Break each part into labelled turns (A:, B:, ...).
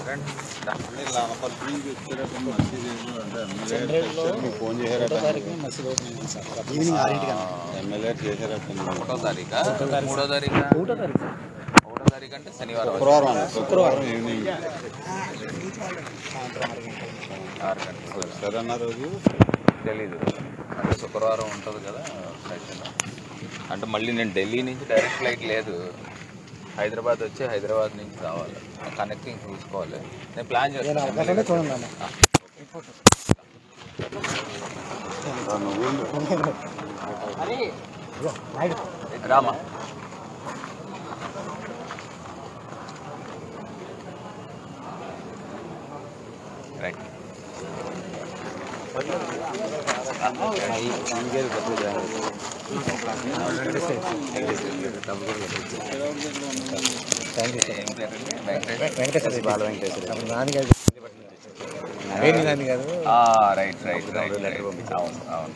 A: రండి దా.
B: ఫోన్ చేశారట
C: ఈవినింగ్ ఆరింటికి
B: ఎమ్మెల్యే చేశారట
A: ఒకటో తారీఖా మూడో తారీఖా
C: ఒకటో తారీఖు
A: ఒకటో తారీఖు అంటే శనివారం
B: శుక్రవారం శుక్రవారం ఈవినింగ్
A: ఆరు గంటలకు
B: సరే అన్న రోజు
A: తెలీదు అంటే శుక్రవారం ఉంటుంది కదా ఫ్లైట్ అంటే మళ్ళీ నేను ఢిల్లీ నుంచి డైరెక్ట్ ఫ్లైట్ లేదు హైదరాబాద్ వచ్చి హైదరాబాద్ నుంచి రావాలి కనెక్టింగ్ చూసుకోవాలి నేను ప్లాన్
C: నేను అవకాశం ఉంటే
A: చేస్తాను
C: చూడండి అన్న ఇదిగో, Naidu.
A: Rama right
C: thank you sir
A: ఏం పేరండి? వెంకటేష్
C: వెంకటేశ్వర బాల వెంకటేశ్వర అప్పుడు నాన్నగారు వేణు నాని గారు
A: ఆ, రైట్ రైట్ రైట్ రైట్ అవును అవును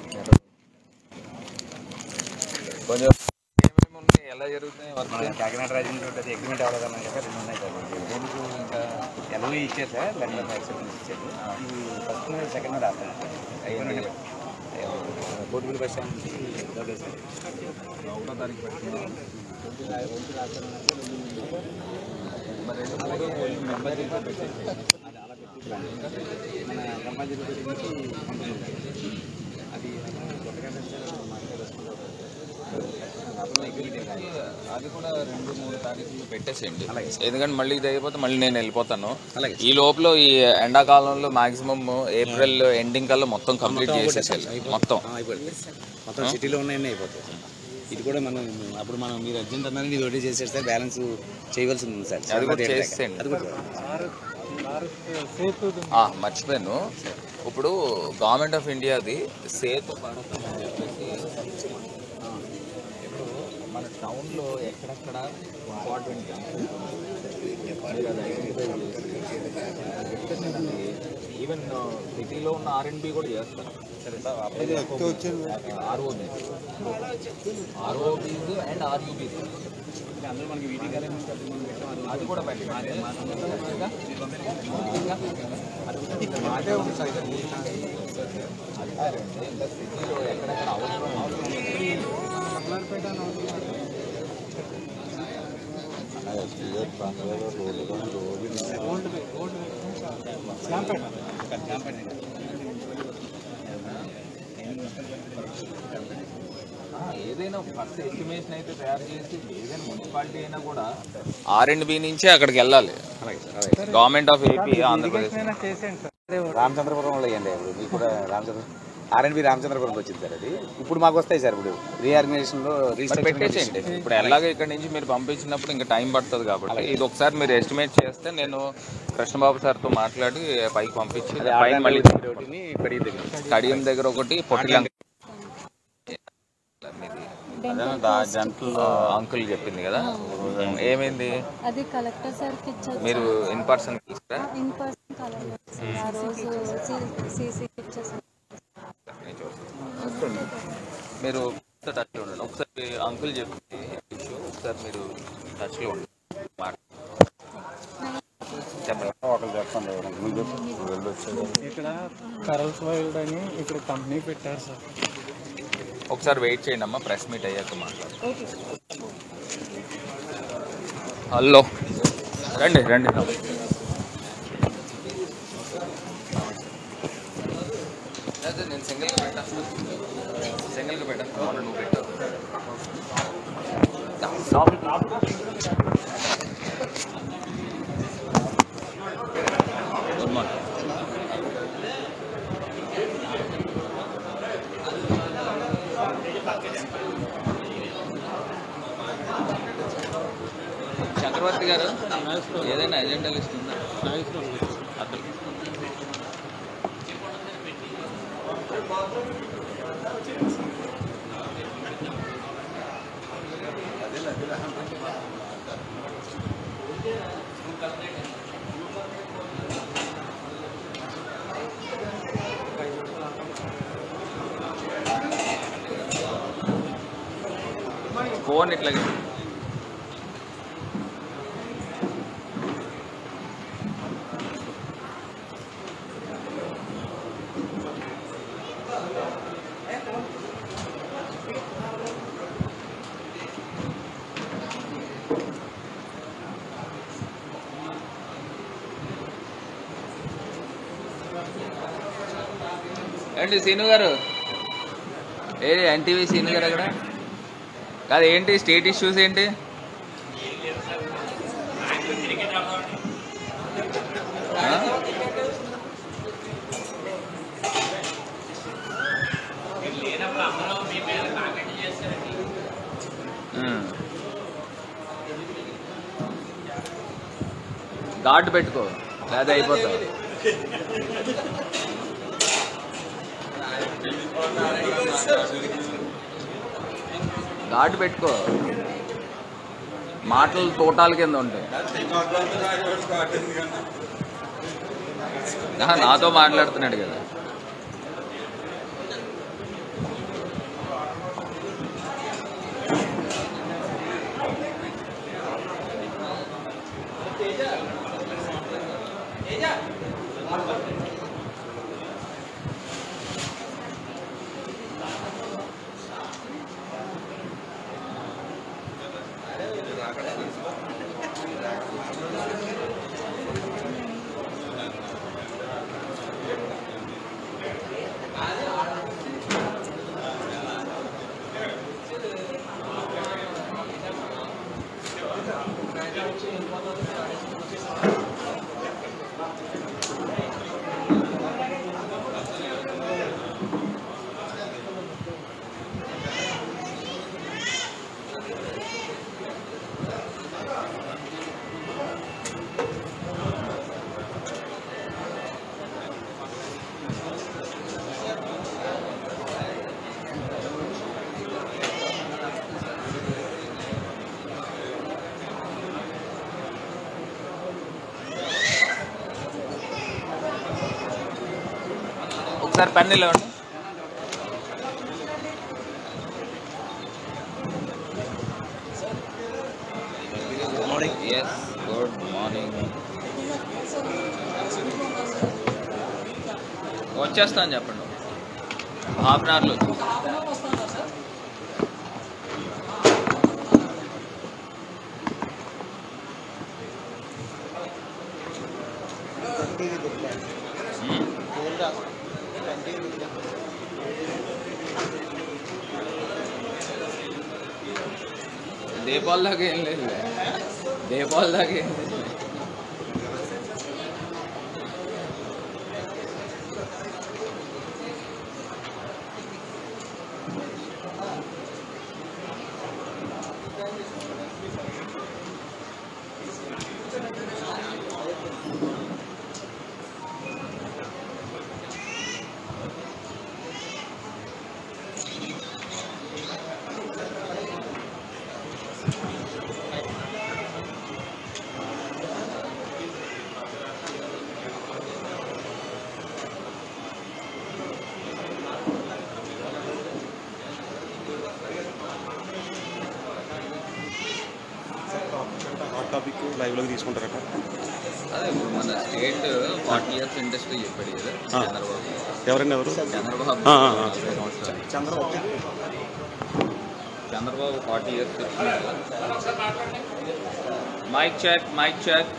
A: కొంచెం ఏమేమి ఉన్నాయి ఎలా జరుగుతున్నాయి వర్క్
C: మన కాకినాడ రాజేంద్ర అది అగ్రిమెంట్ అవ్వలేదన్నా కదా రెండు ఉన్నాయి సార్
A: ఎందుకు ఇంకా
C: ఎల్ఓ ఇచ్చారు సార్ లెటర్ యాక్సెప్టెన్స్ ఇచ్చారు ఇది ఫస్ట్ సెకండ్ రాస్తాను
A: అయ్యింది
C: కోటిపల్లి బస్ స్టాండ్ నుంచి డబ్బులు సార్
A: ఒకటో తారీఖు పెట్టుకున్నాం మరి రెండు మూడు మెంబర్ పెట్టేసి
C: అది అలా పెట్టి మన కంపల్సరీ గురించి పంపిణీ అది కొత్తగా సార్ మార్కెట్ రెస్పాండ్ అప్పుడు అగ్రిమెంట్
A: అది కూడా రెండు మూడు తారీఖులు పెట్టేసేయండి
C: అలాగే.
A: ఎందుకంటే మళ్ళీ ఇది అయిపోతే మళ్ళీ నేను వెళ్ళిపోతాను
C: అలాగే.
A: ఈ లోపల ఈ ఎండాకాలంలో మాక్సిమం ఏప్రిల్ ఎండింగ్ కల్లా మొత్తం కంప్లీట్ చేసేసేయాలి మొత్తం
C: అయిపోయింది మొత్తం సిటీలో ఉన్నాయన్నీ అయిపోతాయి సార్ ఇది కూడా మనం అప్పుడు మనం మీరు అర్జెంట్ అన్నారు ఇది ఒకటి చేసేస్తే బ్యాలెన్స్ చేయవలసి ఉంది సార్
A: అది కూడా
C: డేట్ దాకా.
A: చేసేయండి.
C: అది కూడా
A: ఆ, మర్చిపోయాను ఇప్పుడు గవర్నమెంట్ ఆఫ్ ఇండియాది సేతు భారత్ అని చెప్పేసి ఇప్పుడు మన టౌన్లో ఎక్కడెక్కడ ఇంపార్టెంట్ ఈవెన్ సిటీలో ఉన్న ఆర్ఎండ్బి కూడా చేస్తారు ఆర్ఓబి ఆర్ఓబీస్ అండ్ ఆర్యూబీస్
C: అందులో మనకి వీటి కాలేజ్
A: అది కూడా పెట్టండి
C: మాటే ఉంది సార్
A: అధికారండి ఇంకా సిటీలో ఎక్కడెక్కడ అవసరం ఆ, ఏదైనా ఫస్ట్ ఎస్టిమేషన్ అయితే తయారు చేసి ఏదైనా మున్సిపాలిటీ అయినా కూడా ఆర్ అండ్ బి నుంచి అక్కడికి వెళ్ళాలి
C: అలాగే sir
A: government of AP Andhra Pradesh
C: రామచంద్రపురంలో అయ్యండి ఇప్పుడు మీకు కూడా రామచంద్ర ఆర్ఎన్బి రామచంద్రపురంకి వచ్చింది సార్ అది ఇప్పుడు మాకు వస్తాయి సార్ ఇప్పుడు రీఆర్గనైజేషన్ లో
A: మరి పెట్టేసేయండి ఇప్పుడు ఎలాగో ఇక్కడ నుంచి మీరు పంపించినప్పుడు ఇంకా టైం పడుతుంది కాబట్టి ఇది ఒకసారి మీరు ఎస్టిమేట్ చేస్తే నేను కృష్ణబాబు సార్తో మాట్లాడి పైకి పంపించి పైన మళ్ళీ
C: ఒకటిని కడిగి దగ్గర
A: కడియం దగ్గర ఒకటి పొట్టిలంక
B: జంటలో
A: అంకుల్ చెప్పింది కదా ఏమైంది
D: అది కలెక్టర్ సార్కి ఇచ్చారు
A: మీరు in person
D: in person collector sir ఆ రోజు సీసీ ఇచ్చేసారు
A: మీరు టచ్లో ఉండండి ఒకసారి అంకుల్ చెప్పి ఇష్యూ ఒకసారి మీరు టచ్లో ఉండండి మాట చెప్పండి
B: ఒకరు చెప్పండి నువ్వు చెప్పు నువ్వు వెళ్ళొచ్చు
E: ఇక్కడ కరల్స్ వైల్డ్ అని ఇక్కడ కంపెనీ పెట్టారు సార్
A: ఒకసారి వెయిట్ చేయండి అమ్మా ప్రెస్ మీట్ అయ్యాక మాట్లాడు హలో రండి రండి అదే నేను సింగిల్గా పెట్టాను సింగిల్గా పెట్టాను అవును నువ్వు పెట్టావు గుడ్ మార్నింగ్ చక్రవర్తి గారు ఏదైనా ఎజెండా లిస్ట్ ఉందా అక్కడ ఫోన్ ఇట్లాగే ఏంటి సీను గారు ఏ ఎన్టీవీ సీను గారు అక్కడ కాదు ఏంటి స్టేట్ ఇష్యూస్ ఏంటి ఆ? ఉమ్. గార్డ్ పెట్టుకో లేదా అయిపోతావు గార్డ్ పెట్టుకో మాటలు తోటాల కింద ఉంటాయి ఆహా, నాతో మాట్లాడుతున్నాడు కదా ఒకసారి పెన్ ఇవ్వండి ఎస్ గుడ్ మార్నింగ్ వచ్చేస్తాను చెప్పండి హాఫ్ అన్ అవర్లో దీపాల దాకా ఏం లేదు దీపాల దాకా ఏం లేదు
B: హాట్ టాపిక్ లైవ్లోకి తీసుకుంటారట
A: అదే ఇప్పుడు మన స్టేట్ ఫార్టీ ఇయర్స్ ఇండస్ట్రీ చెప్పాడు కదా
B: ఆ.
A: చంద్రబాబు
B: ఎవరండి ఎవరు
A: చంద్రబాబు
B: ఆ, ఆ, ఆ.
A: నలభై సంవత్సరాలు.
B: చంద్రబాబు
A: చంద్రబాబు ఫార్టీ ఇయర్స్ వచ్చింది కదా mic check mic check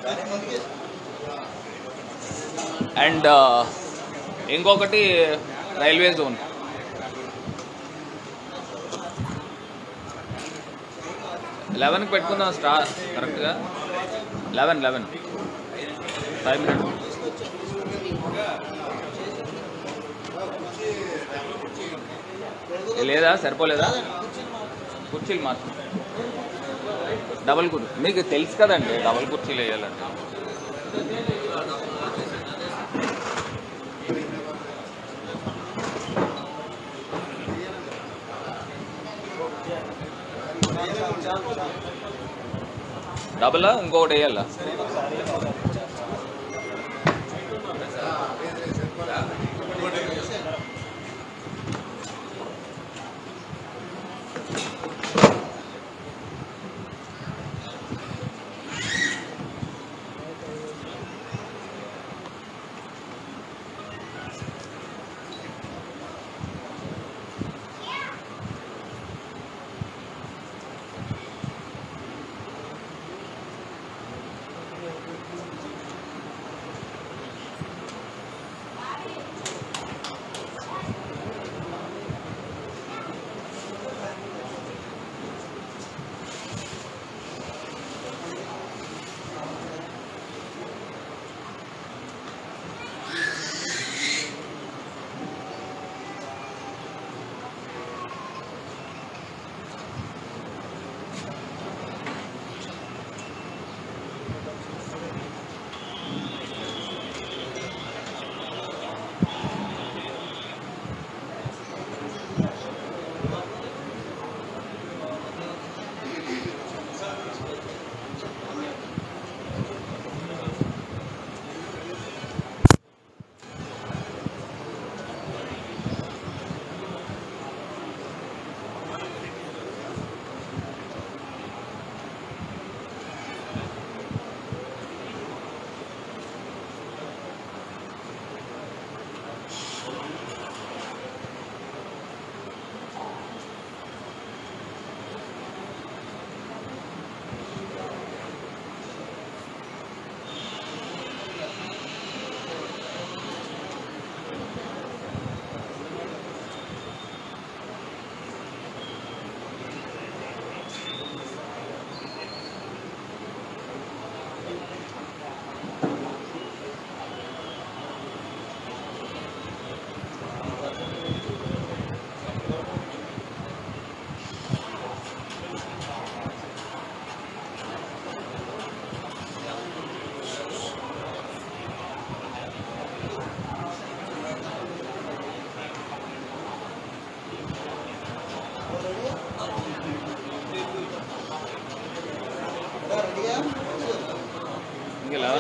A: and ఇంకొకటి రైల్వే జోన్ లెవెన్కి పెట్టుకుందాం స్టార్ కరెక్ట్గా లెవెన్ లెవెన్ ఫైవ్ మినిట్స్ లేదా సరిపోలేదా కుర్చీలు మాత్రం డబల్ కుర్చీ మీకు తెలుసు కదండి డబల్ కుర్చీలు వేయాలంటే డబుల్ ఇంకొకటి వేయాలా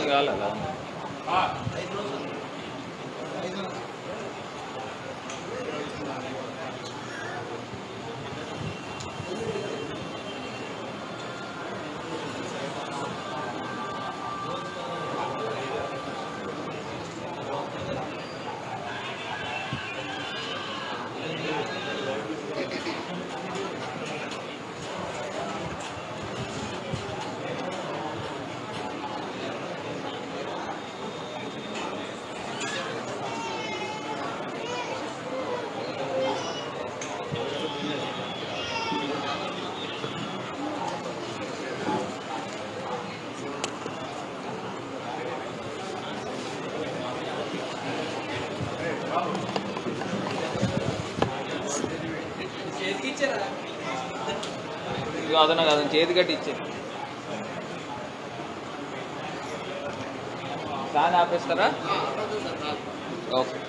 A: కాలేదా కాదన్నా కాదని చేతి కట్టి ఇచ్చే ఫ్యాన్ ఆపేస్తారా ఓకే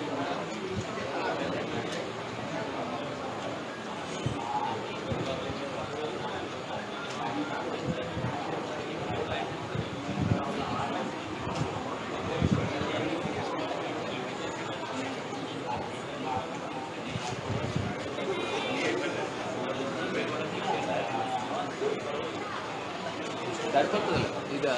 A: సరిపోతుంది ఇదా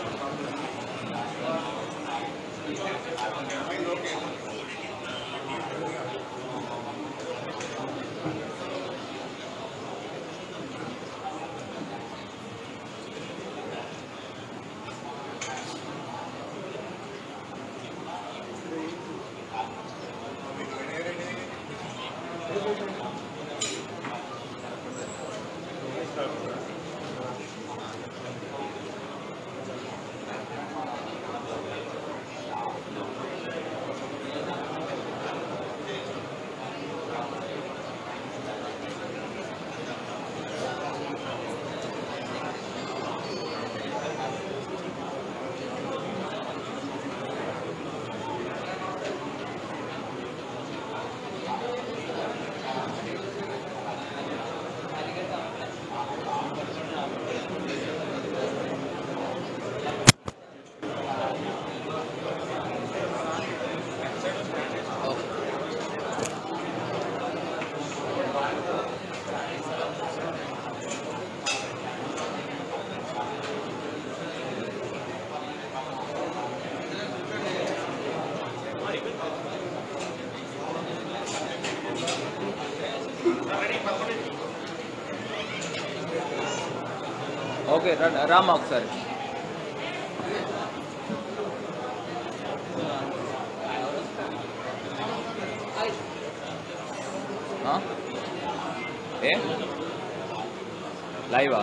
A: ఓకే రా- రామా ఒకసారి ఆ? ఏ లైవా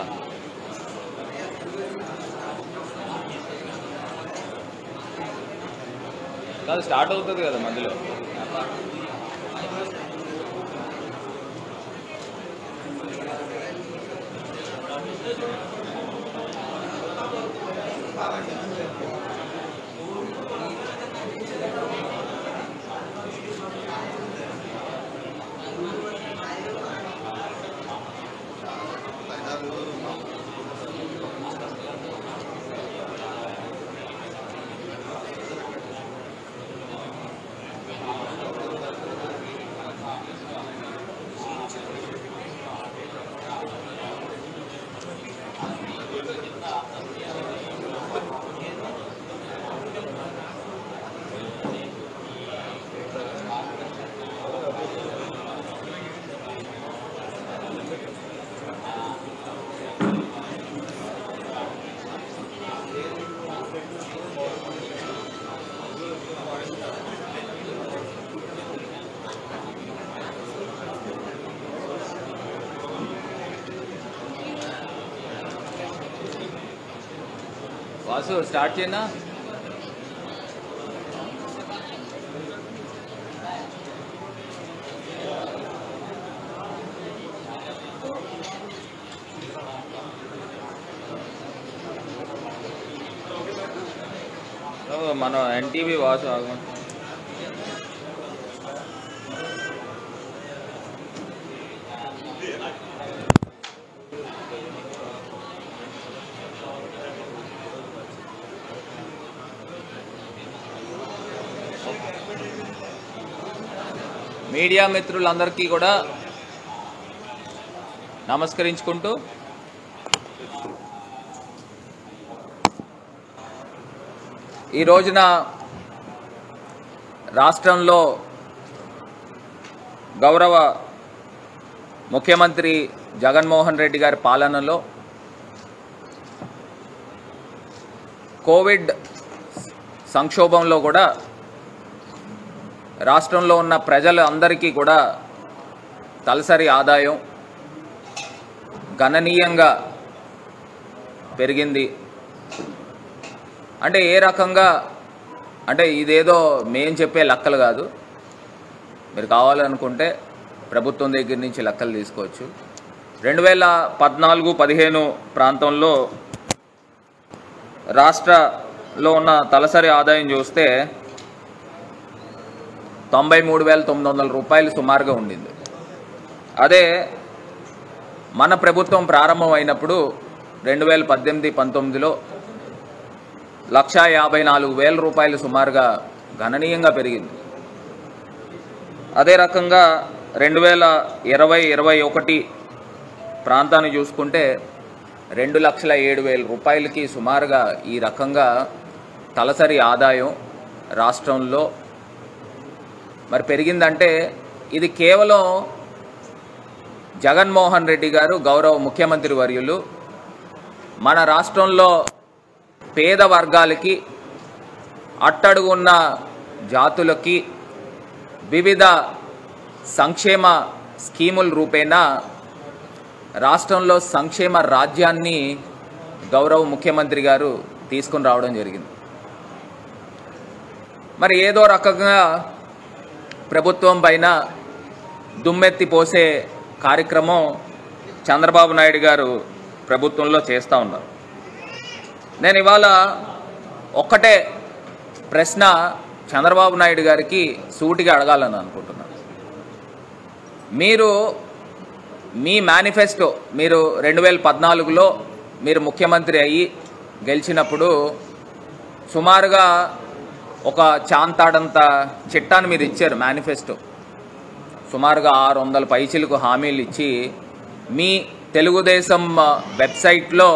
A: కాదు స్టార్ట్ అవుతుంది కదా మధ్యలో వాసు స్టార్ట్ చేయనా ఓ, మన ఎన్టీవీ వాసు ఆగమని మీడియా మిత్రులందరికీ కూడా నమస్కరించుకుంటూ ఈ రోజున రాష్ట్రంలో గౌరవ ముఖ్యమంత్రి జగన్మోహన్ రెడ్డి గారి పాలనలో కోవిడ్ సంక్షోభంలో కూడా రాష్ట్రంలో ఉన్న ప్రజలు అందరికీ కూడా తలసరి ఆదాయం గణనీయంగా పెరిగింది అంటే ఏ రకంగా అంటే ఇదేదో మేం చెప్పే లెక్కలు కాదు మీరు కావాలనుకుంటే ప్రభుత్వం దగ్గర నుంచి లెక్కలు తీసుకోవచ్చు రెండు వేల పద్నాలుగు పదిహేను ప్రాంతంలో రాష్ట్రలో ఉన్న తలసరి ఆదాయం చూస్తే తొంభై మూడు వేల తొమ్మిది వందల రూపాయలు సుమారుగా ఉండింది అదే మన ప్రభుత్వం ప్రారంభం అయినప్పుడు రెండు వేల పద్దెనిమిది పంతొమ్మిదిలో లక్షా యాభై నాలుగు వేల రూపాయలు సుమారుగా గణనీయంగా పెరిగింది అదే రకంగా రెండు వేల ఇరవై ఇరవై ఒకటి ప్రాంతాన్ని చూసుకుంటే రెండు లక్షల ఏడు వేల రూపాయలకి సుమారుగా ఈ రకంగా తలసరి ఆదాయం రాష్ట్రంలో మరి పెరిగిందంటే ఇది కేవలం జగన్మోహన్ రెడ్డి గారు గౌరవ ముఖ్యమంత్రి వర్యులు మన రాష్ట్రంలో పేద వర్గాలకి అట్టడుగున్న జాతులకి వివిధ సంక్షేమ స్కీముల రూపేణా రాష్ట్రంలో సంక్షేమ రాజ్యాన్ని గౌరవ ముఖ్యమంత్రి గారు తీసుకుని రావడం జరిగింది మరి ఏదో రకంగా ప్రభుత్వం పైన దుమ్మెత్తి పోసే కార్యక్రమం చంద్రబాబు నాయుడు గారు ప్రభుత్వంలో చేస్తూ ఉన్నారు నేను ఇవాళ ఒక్కటే ప్రశ్న చంద్రబాబు నాయుడు గారికి సూటిగా అడగాలని అనుకుంటున్నాను మీరు మీ మేనిఫెస్టో మీరు రెండు వేల పద్నాలుగులో మీరు ముఖ్యమంత్రి అయ్యి గెలిచినప్పుడు సుమారుగా ఒక చాంతాడంత చిట్టాన్ని మీరు ఇచ్చారు మేనిఫెస్టో సుమారుగా ఆరు వందల పైచీలకు హామీలు ఇచ్చి మీ తెలుగుదేశం వెబ్సైట్లో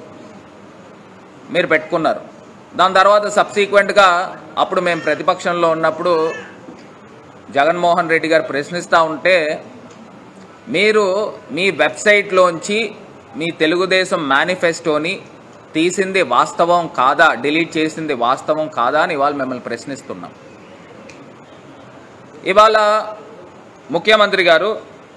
A: మీరు పెట్టుకున్నారు దాని తర్వాత సబ్సీక్వెంట్గా అప్పుడు మేము ప్రతిపక్షంలో ఉన్నప్పుడు జగన్మోహన్ రెడ్డి గారు ప్రశ్నిస్తూ ఉంటే మీరు మీ వెబ్సైట్లోంచి మీ తెలుగుదేశం మేనిఫెస్టోని తీసింది వాస్తవం కాదా డిలీట్ చేసింది వాస్తవం కాదా అని ఇవాళ మిమ్మల్ని ప్రశ్నిస్తున్నాం ఇవాళ ముఖ్యమంత్రి గారు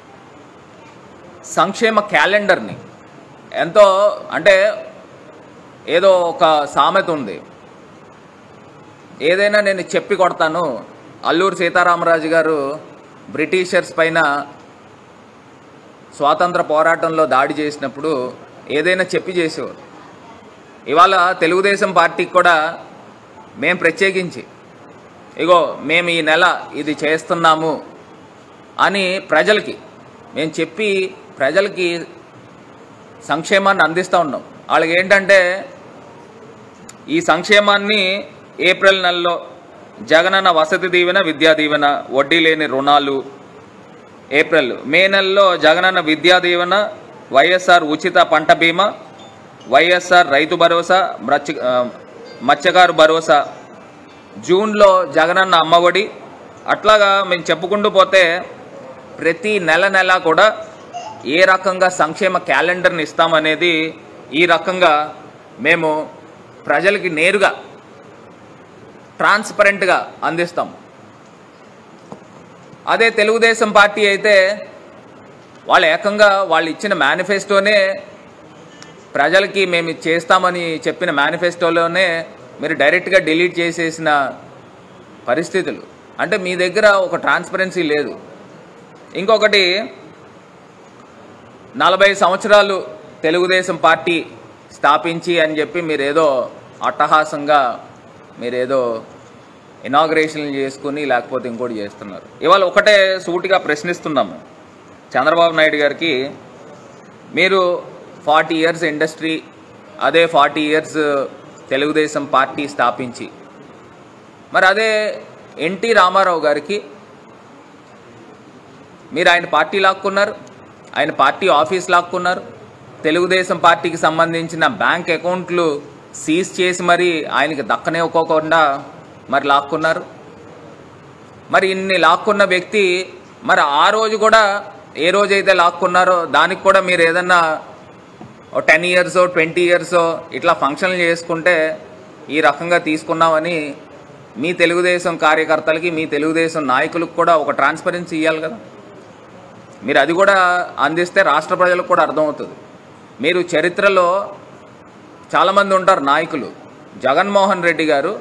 A: సంక్షేమ క్యాలెండర్ని ఎంతో అంటే ఏదో ఒక సామెత ఉంది ఏదైనా నేను చెప్పి కొడతాను అల్లూరు సీతారామరాజు గారు బ్రిటిషర్స్ పైన స్వాతంత్ర పోరాటంలో దాడి చేసినప్పుడు ఏదైనా చెప్పి చేసేవారు ఇవాళ తెలుగుదేశం పార్టీకి కూడా మేము ప్రత్యేకించి ఇగో మేము ఈ నెల ఇది చేస్తున్నాము అని ప్రజలకి మేము చెప్పి ప్రజలకి సంక్షేమాన్ని అందిస్తూ ఉన్నాం వాళ్ళకి ఏంటంటే ఈ సంక్షేమాన్ని ఏప్రిల్ నెలలో జగనన్న వసతి దీవెన విద్యా దీవెన వడ్డీ లేని రుణాలు ఏప్రిల్ మే నెలలో జగనన్న విద్యా దీవెన వైఎస్ఆర్ ఉచిత పంట బీమా వైఎస్ఆర్ రైతు భరోసా మత్స్య ఆ, మత్స్యకారు భరోసా జూన్లో జగనన్న అమ్మఒడి అట్లాగా మేము చెప్పుకుంటూ పోతే ప్రతి నెల నెల కూడా ఏ రకంగా సంక్షేమ క్యాలెండర్ని ఇస్తామనేది ఈ రకంగా మేము ప్రజలకి నేరుగా ట్రాన్స్పరెంట్గా అందిస్తాం అదే తెలుగుదేశం పార్టీ అయితే వాళ్ళు ఏకంగా వాళ్ళు ఇచ్చిన మేనిఫెస్టోనే ప్రజలకి మేము ఇది చేస్తామని చెప్పిన మేనిఫెస్టోలోనే మీరు డైరెక్ట్గా డిలీట్ చేసేసిన పరిస్థితులు అంటే మీ దగ్గర ఒక ట్రాన్స్పరెన్సీ లేదు ఇంకొకటి నలభై సంవత్సరాలు తెలుగుదేశం పార్టీ స్థాపించి అని చెప్పి మీరేదో అట్టహాసంగా మీరేదో ఇనాగ్రేషన్లు చేసుకుని లేకపోతే ఇంకోటి చేస్తున్నారు ఇవాళ ఒకటే సూటిగా ప్రశ్నిస్తున్నాము చంద్రబాబు నాయుడు గారికి మీరు ఫార్టీ ఇయర్స్ ఇండస్ట్రీ అదే ఫార్టీ ఇయర్స్ తెలుగుదేశం పార్టీ స్థాపించి మరి అదే ఎన్టీ రామారావు గారికి మీరు ఆయన పార్టీ లాక్కున్నారు ఆయన పార్టీ ఆఫీస్ లాక్కున్నారు తెలుగుదేశం పార్టీకి సంబంధించిన బ్యాంక్ అకౌంట్లు సీజ్ చేసి మరి ఆయనకి దక్కనివ్వకోకుండా మరి లాక్కున్నారు మరి ఇన్ని లాక్కున్న వ్యక్తి మరి ఆ రోజు కూడా ఏ రోజైతే లాక్కున్నారో దానికి కూడా మీరు ఏదన్నా టెన్ ఇయర్స్ ట్వంటీ ఇయర్స్ ఇట్లా ఫంక్షన్లు చేసుకుంటే ఈ రకంగా తీసుకున్నామని మీ తెలుగుదేశం కార్యకర్తలకి మీ తెలుగుదేశం నాయకులకు కూడా ఒక ట్రాన్స్పరెన్సీ ఇవ్వాలి కదా మీరు అది కూడా అందిస్తే రాష్ట్ర ప్రజలకు కూడా అర్థమవుతుంది మీరు చరిత్రలో చాలామంది ఉంటారు నాయకులు జగన్మోహన్ రెడ్డి గారు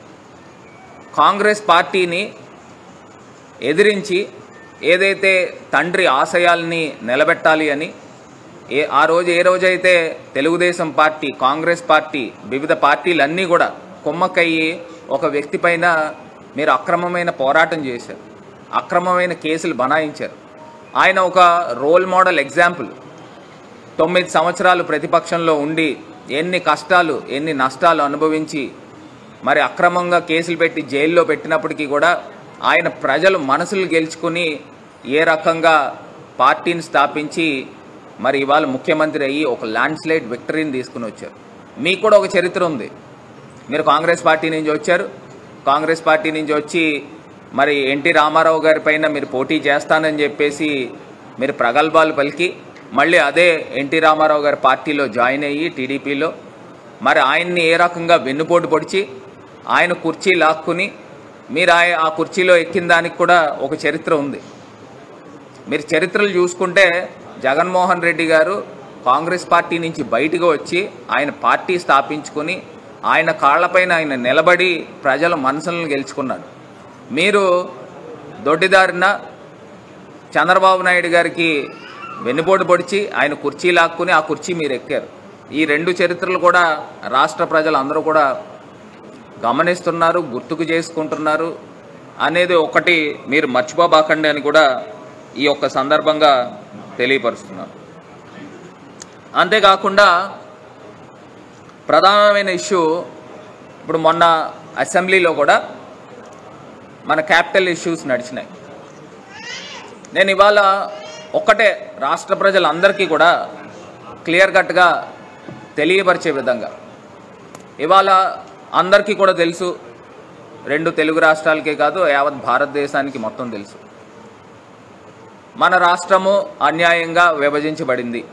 A: కాంగ్రెస్ పార్టీని ఎదిరించి ఏదైతే తండ్రి ఆశయాల్ని నిలబెట్టాలి అని ఏ ఆ రోజు ఏ రోజైతే తెలుగుదేశం పార్టీ కాంగ్రెస్ పార్టీ వివిధ పార్టీలన్నీ కూడా కుమ్మక్కయ్యి ఒక వ్యక్తి పైన మీరు అక్రమమైన పోరాటం చేశారు అక్రమమైన కేసులు బనాయించారు ఆయన ఒక రోల్ మోడల్ ఎగ్జాంపుల్ తొమ్మిది సంవత్సరాలు ప్రతిపక్షంలో ఉండి ఎన్ని కష్టాలు ఎన్ని నష్టాలు అనుభవించి మరి అక్రమంగా కేసులు పెట్టి జైల్లో పెట్టినప్పటికీ కూడా ఆయన ప్రజలు మనసులు గెలుచుకుని ఏ రకంగా పార్టీని స్థాపించి మరి ఇవాళ ముఖ్యమంత్రి అయ్యి ఒక ల్యాండ్ స్లైడ్ విక్టరీని తీసుకుని వచ్చారు మీకు కూడా ఒక చరిత్ర ఉంది మీరు కాంగ్రెస్ పార్టీ నుంచి వచ్చారు కాంగ్రెస్ పార్టీ నుంచి వచ్చి మరి ఎన్టీ రామారావు గారి పైన మీరు పోటీ చేస్తానని చెప్పేసి మీరు ప్రగల్భాలు పలికి మళ్ళీ అదే ఎన్టీ రామారావు గారి పార్టీలో జాయిన్ అయ్యి టీడీపీలో మరి ఆయన్ని ఏ రకంగా వెన్నుపోటు పొడిచి ఆయన కుర్చీ లాక్కుని మీరు ఆయ- ఆ కుర్చీలో ఎక్కిన దానికి కూడా ఒక చరిత్ర ఉంది మీరు చరిత్రలు చూసుకుంటే జగన్మోహన్ రెడ్డి గారు కాంగ్రెస్ పార్టీ నుంచి బయటకు వచ్చి ఆయన పార్టీ స్థాపించుకుని ఆయన కాళ్లపైన ఆయన నిలబడి ప్రజల మనసులను గెలుచుకున్నాడు మీరు దొడ్డిదారిన చంద్రబాబు నాయుడు గారికి వెన్నుపోటు పొడిచి ఆయన కుర్చీ లాక్కుని ఆ కుర్చీ మీరు ఎక్కారు ఈ రెండు చరిత్రలు కూడా రాష్ట్ర ప్రజలు అందరూ కూడా గమనిస్తున్నారు గుర్తుకు చేసుకుంటున్నారు అనేది ఒకటి మీరు మర్చిపోబాకండి అని కూడా ఈ యొక్క సందర్భంగా తెలియపరుస్తున్నాను అంతేకాకుండా ప్రధానమైన ఇష్యూ ఇప్పుడు మొన్న అసెంబ్లీలో కూడా మన క్యాపిటల్ ఇష్యూస్ నడిచినాయి నేను ఇవాళ ఒక్కటే రాష్ట్ర ప్రజలందరికీ కూడా క్లియర్ కట్గా తెలియపరిచే విధంగా ఇవాళ అందరికీ కూడా తెలుసు రెండు తెలుగు రాష్ట్రాలకే కాదు యావత్ భారతదేశానికి మొత్తం తెలుసు మన రాష్ట్రము అన్యాయంగా విభజించబడింది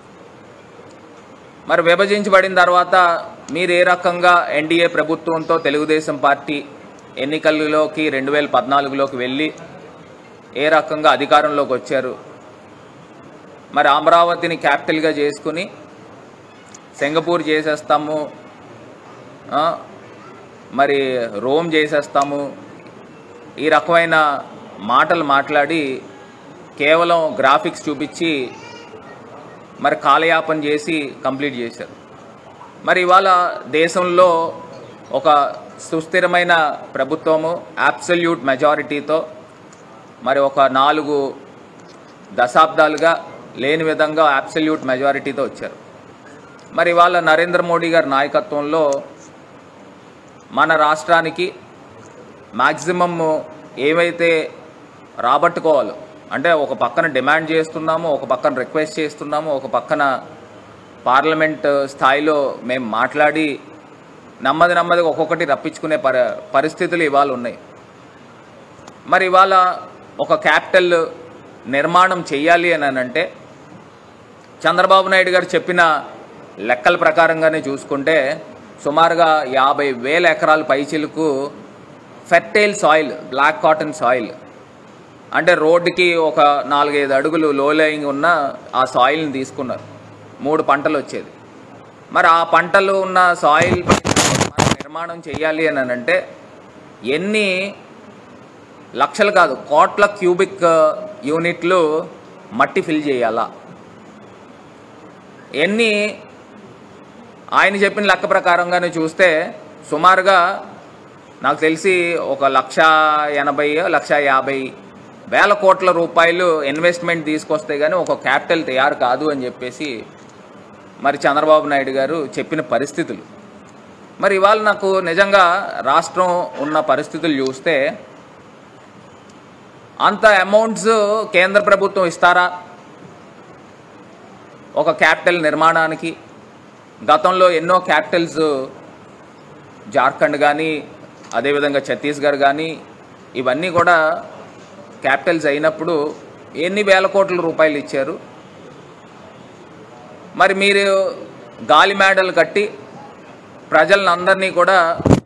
A: మరి విభజించబడిన తర్వాత మీరు ఏ రకంగా ఎన్డీఏ ప్రభుత్వంతో తెలుగుదేశం పార్టీ ఎన్నికల్లోకి రెండు వేల పద్నాలుగులోకి వెళ్ళి ఏ రకంగా అధికారంలోకి వచ్చారు మరి అమరావతిని క్యాపిటల్గా చేసుకుని సింగపూర్ చేసేస్తాము ఆ, మరి రోమ్ చేసేస్తాము ఈ రకమైన మాటలు మాట్లాడి కేవలం గ్రాఫిక్స్ చూపించి మరి కాలయాపన చేసి కంప్లీట్ చేశారు మరి ఇవాళ దేశంలో ఒక సుస్థిరమైన ప్రభుత్వము అబ్సల్యూట్ మెజారిటీతో మరి ఒక నాలుగు దశాబ్దాలుగా లేని విధంగా అబ్సల్యూట్ మెజారిటీతో వచ్చారు మరి ఇవాళ నరేంద్ర మోడీ గారి నాయకత్వంలో మన రాష్ట్రానికి మ్యాక్సిమమ్ ఏవైతే రాబట్టుకోవాలో అంటే ఒక పక్కన డిమాండ్ చేస్తున్నాము ఒక పక్కన రిక్వెస్ట్ చేస్తున్నాము ఒక పక్కన పార్లమెంట్ స్థాయిలో మేము మాట్లాడి నెమ్మది నెమ్మదిగా ఒక్కొక్కటి రప్పించుకునే పరి పరిస్థితులు ఇవాళ ఉన్నాయి మరి ఇవాళ ఒక క్యాపిటల్ నిర్మాణం చేయాలి అని అంటే చంద్రబాబు నాయుడు గారు చెప్పిన లెక్కల ప్రకారంగానే చూసుకుంటే సుమారుగా యాభై వేల ఎకరాల పైచిలకు fertile soil black cotton soil అంటే రోడ్డుకి ఒక నాలుగైదు అడుగులు లో లేయింగ్ ఉన్న ఆ సాయిల్ని తీసుకున్నారు మూడు పంటలు వచ్చేది మరి ఆ పంటలు ఉన్న సాయిల్ మనం నిర్మాణం చేయాలి అని అంటే ఎన్ని లక్షలు కాదు కోట్ల క్యూబిక్ యూనిట్లు మట్టి ఫిల్ చేయాలా ఎన్ని ఆయన చెప్పిన లెక్క ప్రకారంగానే చూస్తే సుమారుగా నాకు తెలిసి ఒక లక్ష ఎనభై లక్ష యాభై వేల కోట్ల రూపాయలు ఇన్వెస్ట్మెంట్ తీసుకొస్తే కానీ ఒక క్యాపిటల్ తయారు కాదు అని చెప్పేసి మరి చంద్రబాబు నాయుడు గారు చెప్పిన పరిస్థితులు మరి ఇవాళ నాకు నిజంగా రాష్ట్రం ఉన్న పరిస్థితులు చూస్తే అంత అమౌంట్స్ కేంద్ర ప్రభుత్వం ఇస్తారా ఒక క్యాపిటల్ నిర్మాణానికి గతంలో ఎన్నో క్యాపిటల్స్ జార్ఖండ్ కానీ అదేవిధంగా ఛత్తీస్గఢ్ కానీ ఇవన్నీ కూడా క్యాపిటల్స్ అయినప్పుడు ఎన్ని వేల కోట్ల రూపాయలు ఇచ్చారు మరి మీరు గాలి మేడలు కట్టి ప్రజలను అందరినీ కూడా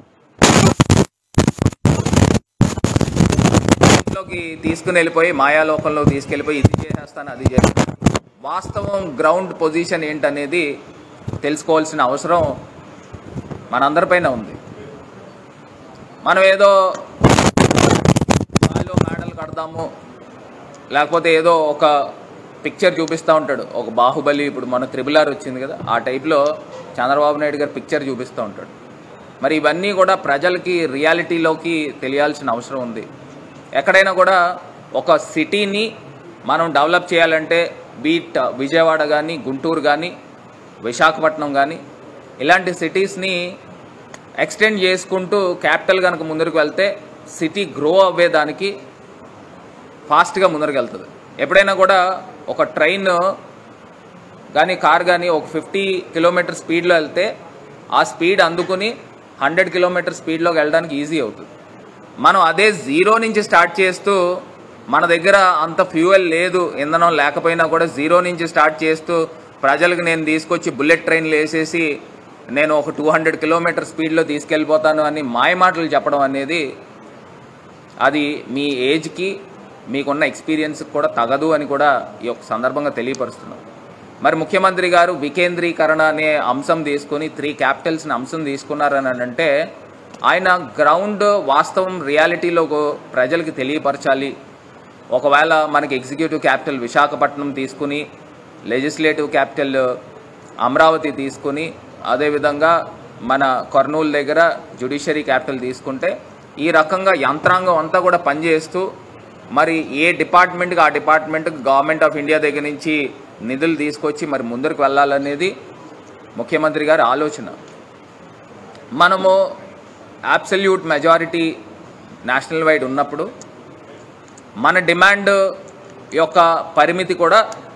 A: లోకి తీసుకుని వెళ్ళిపోయి మాయాలోకంలో తీసుకెళ్ళిపోయి ఇది చేసేస్తాను అది చేస్తాను వాస్తవం గ్రౌండ్ పొజిషన్ ఏంటనేది తెలుసుకోవాల్సిన అవసరం మనందరిపైన ఉంది మనం ఏదో గాలిలో మేడలు కడదాము లేకపోతే ఏదో ఒక పిక్చర్ చూపిస్తూ ఉంటాడు ఒక బాహుబలి ఇప్పుడు మన త్రిబుల్ ఆర్ వచ్చింది కదా ఆ టైప్లో చంద్రబాబు నాయుడు గారు పిక్చర్ చూపిస్తూ ఉంటాడు మరి ఇవన్నీ కూడా ప్రజలకి రియాలిటీలోకి తెలియాల్సిన అవసరం ఉంది ఎక్కడైనా కూడా ఒక సిటీని మనం డెవలప్ చేయాలంటే బీట్ విజయవాడ కానీ గుంటూరు కానీ విశాఖపట్నం కానీ ఇలాంటి సిటీస్ని ఎక్స్టెండ్ చేసుకుంటూ క్యాపిటల్ కనుక ముందరికి వెళ్తే సిటీ గ్రో అవ్వేదానికి ఫాస్ట్గా ముందరికి వెళ్తుంది ఎప్పుడైనా కూడా ఒక ట్రైన్ కానీ కార్ కానీ ఒక ఫిఫ్టీ కిలోమీటర్ స్పీడ్లో వెళ్తే ఆ స్పీడ్ అందుకుని హండ్రెడ్ కిలోమీటర్ స్పీడ్లోకి వెళ్ళడానికి ఈజీ అవుతుంది మనం అదే జీరో నుంచి స్టార్ట్ చేస్తూ మన దగ్గర అంత ఫ్యూయల్ లేదు ఇంధనం లేకపోయినా కూడా జీరో నుంచి స్టార్ట్ చేస్తూ ప్రజలకు నేను తీసుకొచ్చి బుల్లెట్ ట్రైన్లు వేసేసి నేను ఒక టూ హండ్రెడ్ కిలోమీటర్ స్పీడ్లో తీసుకెళ్ళిపోతాను అని మాయ మాటలు చెప్పడం అనేది అది మీ ఏజ్కి మీకున్న ఎక్స్పీరియన్స్కి కూడా తగదు అని కూడా ఈ యొక్క సందర్భంగా తెలియపరుస్తున్నాం మరి ముఖ్యమంత్రి గారు వికేంద్రీకరణ అనే అంశం తీసుకొని త్రీ క్యాపిటల్స్ని అంశం తీసుకున్నారని అంటే ఆయన గ్రౌండ్ వాస్తవం రియాలిటీలో ప్రజలకి తెలియపరచాలి ఒకవేళ మనకి ఎగ్జిక్యూటివ్ క్యాపిటల్ విశాఖపట్నం తీసుకుని లెజిస్లేటివ్ క్యాపిటల్ అమరావతి తీసుకుని అదేవిధంగా మన కర్నూలు దగ్గర జ్యుడిషియరీ క్యాపిటల్ తీసుకుంటే ఈ రకంగా యంత్రాంగం అంతా కూడా పనిచేస్తూ మరి ఏ డిపార్ట్మెంట్కి ఆ డిపార్ట్మెంట్కి గవర్నమెంట్ ఆఫ్ ఇండియా దగ్గర నుంచి నిధులు తీసుకొచ్చి మరి ముందరికి వెళ్ళాలనేది ముఖ్యమంత్రి గారి ఆలోచన మనము అబ్సల్యూట్ మెజారిటీ నేషనల్ వైడ్ ఉన్నప్పుడు మన డిమాండ్ యొక్క పరిమితి కూడా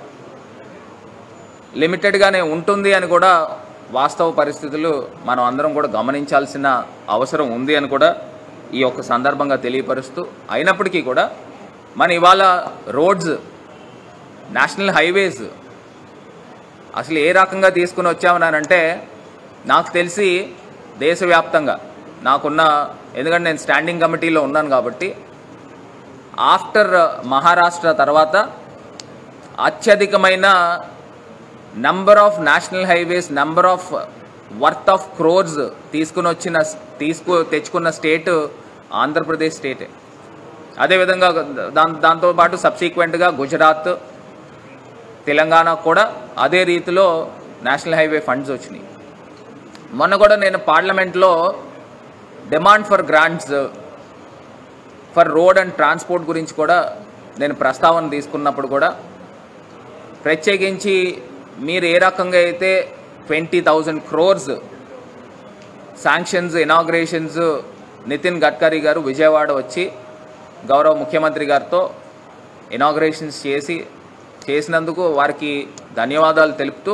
A: లిమిటెడ్గానే ఉంటుంది అని కూడా వాస్తవ పరిస్థితులు మనం అందరం కూడా గమనించాల్సిన అవసరం ఉంది అని కూడా ఈ యొక్క సందర్భంగా తెలియపరుస్తూ అయినప్పటికీ కూడా మన ఇవాళ రోడ్స్ నేషనల్ హైవేస్ అసలు ఏ రకంగా తీసుకుని వచ్చామనంటే నాకు తెలిసి దేశవ్యాప్తంగా నాకున్న ఎందుకంటే నేను స్టాండింగ్ కమిటీలో ఉన్నాను కాబట్టి ఆఫ్టర్ మహారాష్ట్ర తర్వాత అత్యధికమైన number of national highways number of worth of crores తీసుకుని వచ్చిన తీసుకు తెచ్చుకున్న స్టేట్ ఆంధ్రప్రదేశ్ స్టేటే అదేవిధంగా దాని దాంతోపాటు సబ్సీక్వెంట్గా గుజరాత్ తెలంగాణ కూడా అదే రీతిలో నేషనల్ హైవే ఫండ్స్ వచ్చినాయి మొన్న కూడా నేను పార్లమెంట్లో demand for grants for road and transport గురించి కూడా నేను ప్రస్తావన తీసుకున్నప్పుడు కూడా ప్రత్యేకించి మీరు ఏ రకంగా అయితే twenty thousand crores sanctions inaugurations Nitin Gadkari గారు విజయవాడ వచ్చి గౌరవ ముఖ్యమంత్రి గారితో ఇనాగ్రేషన్స్ చేసి చేసినందుకు వారికి ధన్యవాదాలు తెలుపుతూ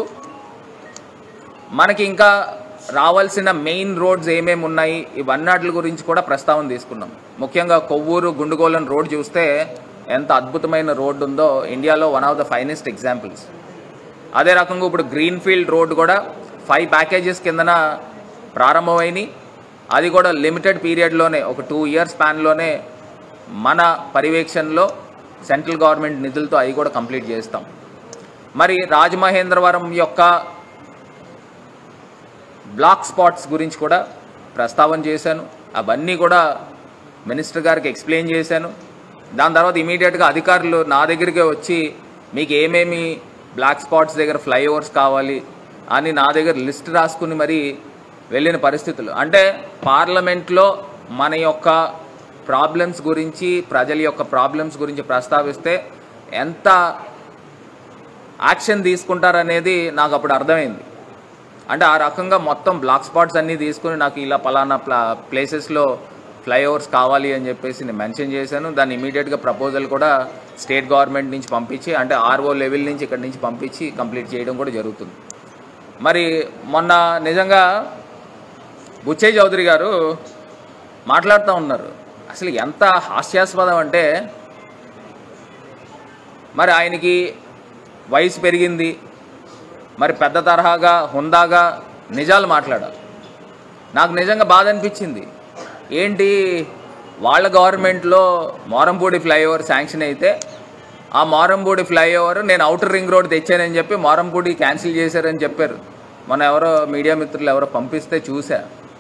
A: మనకి ఇంకా రావాల్సిన మెయిన్ రోడ్స్ ఏమేమి ఉన్నాయి ఇవన్నాటి గురించి కూడా ప్రస్తావన తీసుకున్నాం ముఖ్యంగా కొవ్వూరు గుండుగోలను రోడ్ చూస్తే ఎంత అద్భుతమైన రోడ్డు ఉందో ఇండియాలో one of the finest examples అదే రకంగా ఇప్పుడు గ్రీన్ ఫీల్డ్ రోడ్ కూడా ఫైవ్ ప్యాకేజెస్ కిందన ప్రారంభమైనవి అది కూడా లిమిటెడ్ పీరియడ్లోనే ఒక టూ ఇయర్స్ స్పాన్లోనే మన పర్యవేక్షణలో సెంట్రల్ గవర్నమెంట్ నిధులతో అవి కూడా కంప్లీట్ చేస్తాం మరి రాజమహేంద్రవరం యొక్క బ్లాక్ స్పాట్స్ గురించి కూడా ప్రస్తావన చేశాను అవన్నీ కూడా మినిస్టర్ గారికి ఎక్స్ప్లెయిన్ చేశాను దాని తర్వాత ఇమీడియట్గా అధికారులు నా దగ్గరికే వచ్చి మీకు ఏమేమి బ్లాక్ స్పాట్స్ దగ్గర ఫ్లైఓవర్స్ కావాలి అని నా దగ్గర లిస్ట్ రాసుకుని మరి వెళ్ళిన పరిస్థితులు అంటే పార్లమెంట్లో మన యొక్క ప్రాబ్లమ్స్ గురించి ప్రజల యొక్క ప్రాబ్లమ్స్ గురించి ప్రస్తావిస్తే ఎంత యాక్షన్ తీసుకుంటారనేది నాకు అప్పుడు అర్థమైంది అంటే ఆ రకంగా మొత్తం బ్లాక్ స్పాట్స్ అన్నీ తీసుకుని నాకు ఇలా పలానా ప్లా ప్లేసెస్లో ఫ్లైఓవర్స్ కావాలి అని చెప్పేసి నేను మెన్షన్ చేశాను దాన్ని ఇమీడియట్గా ప్రపోజల్ కూడా స్టేట్ గవర్నమెంట్ నుంచి పంపించి అంటే ఆర్ఓ లెవెల్ నుంచి ఇక్కడి నుంచి పంపించి కంప్లీట్ చేయడం కూడా జరుగుతుంది మరి మొన్న నిజంగా బుచ్చయ్య చౌదరి గారు మాట్లాడుతూ ఉన్నారు అసలు ఎంత హాస్యాస్పదం అంటే మరి ఆయనకి వయసు పెరిగింది మరి పెద్ద తరహాగా హుందాగా నిజాలు మాట్లాడాలి నాకు నిజంగా బాధ అనిపించింది ఏంటి వాళ్ళ గవర్నమెంట్లో మోరంపూడి ఫ్లైఓవర్ శాంక్షన్ అయితే ఆ మోరంపూడి ఫ్లైఓవర్ నేను అవుటర్ రింగ్ రోడ్ తెచ్చానని చెప్పి మోరంపూడి క్యాన్సిల్ చేశారని చెప్పారు మన ఎవరో మీడియా మిత్రులు ఎవరో పంపిస్తే చూసా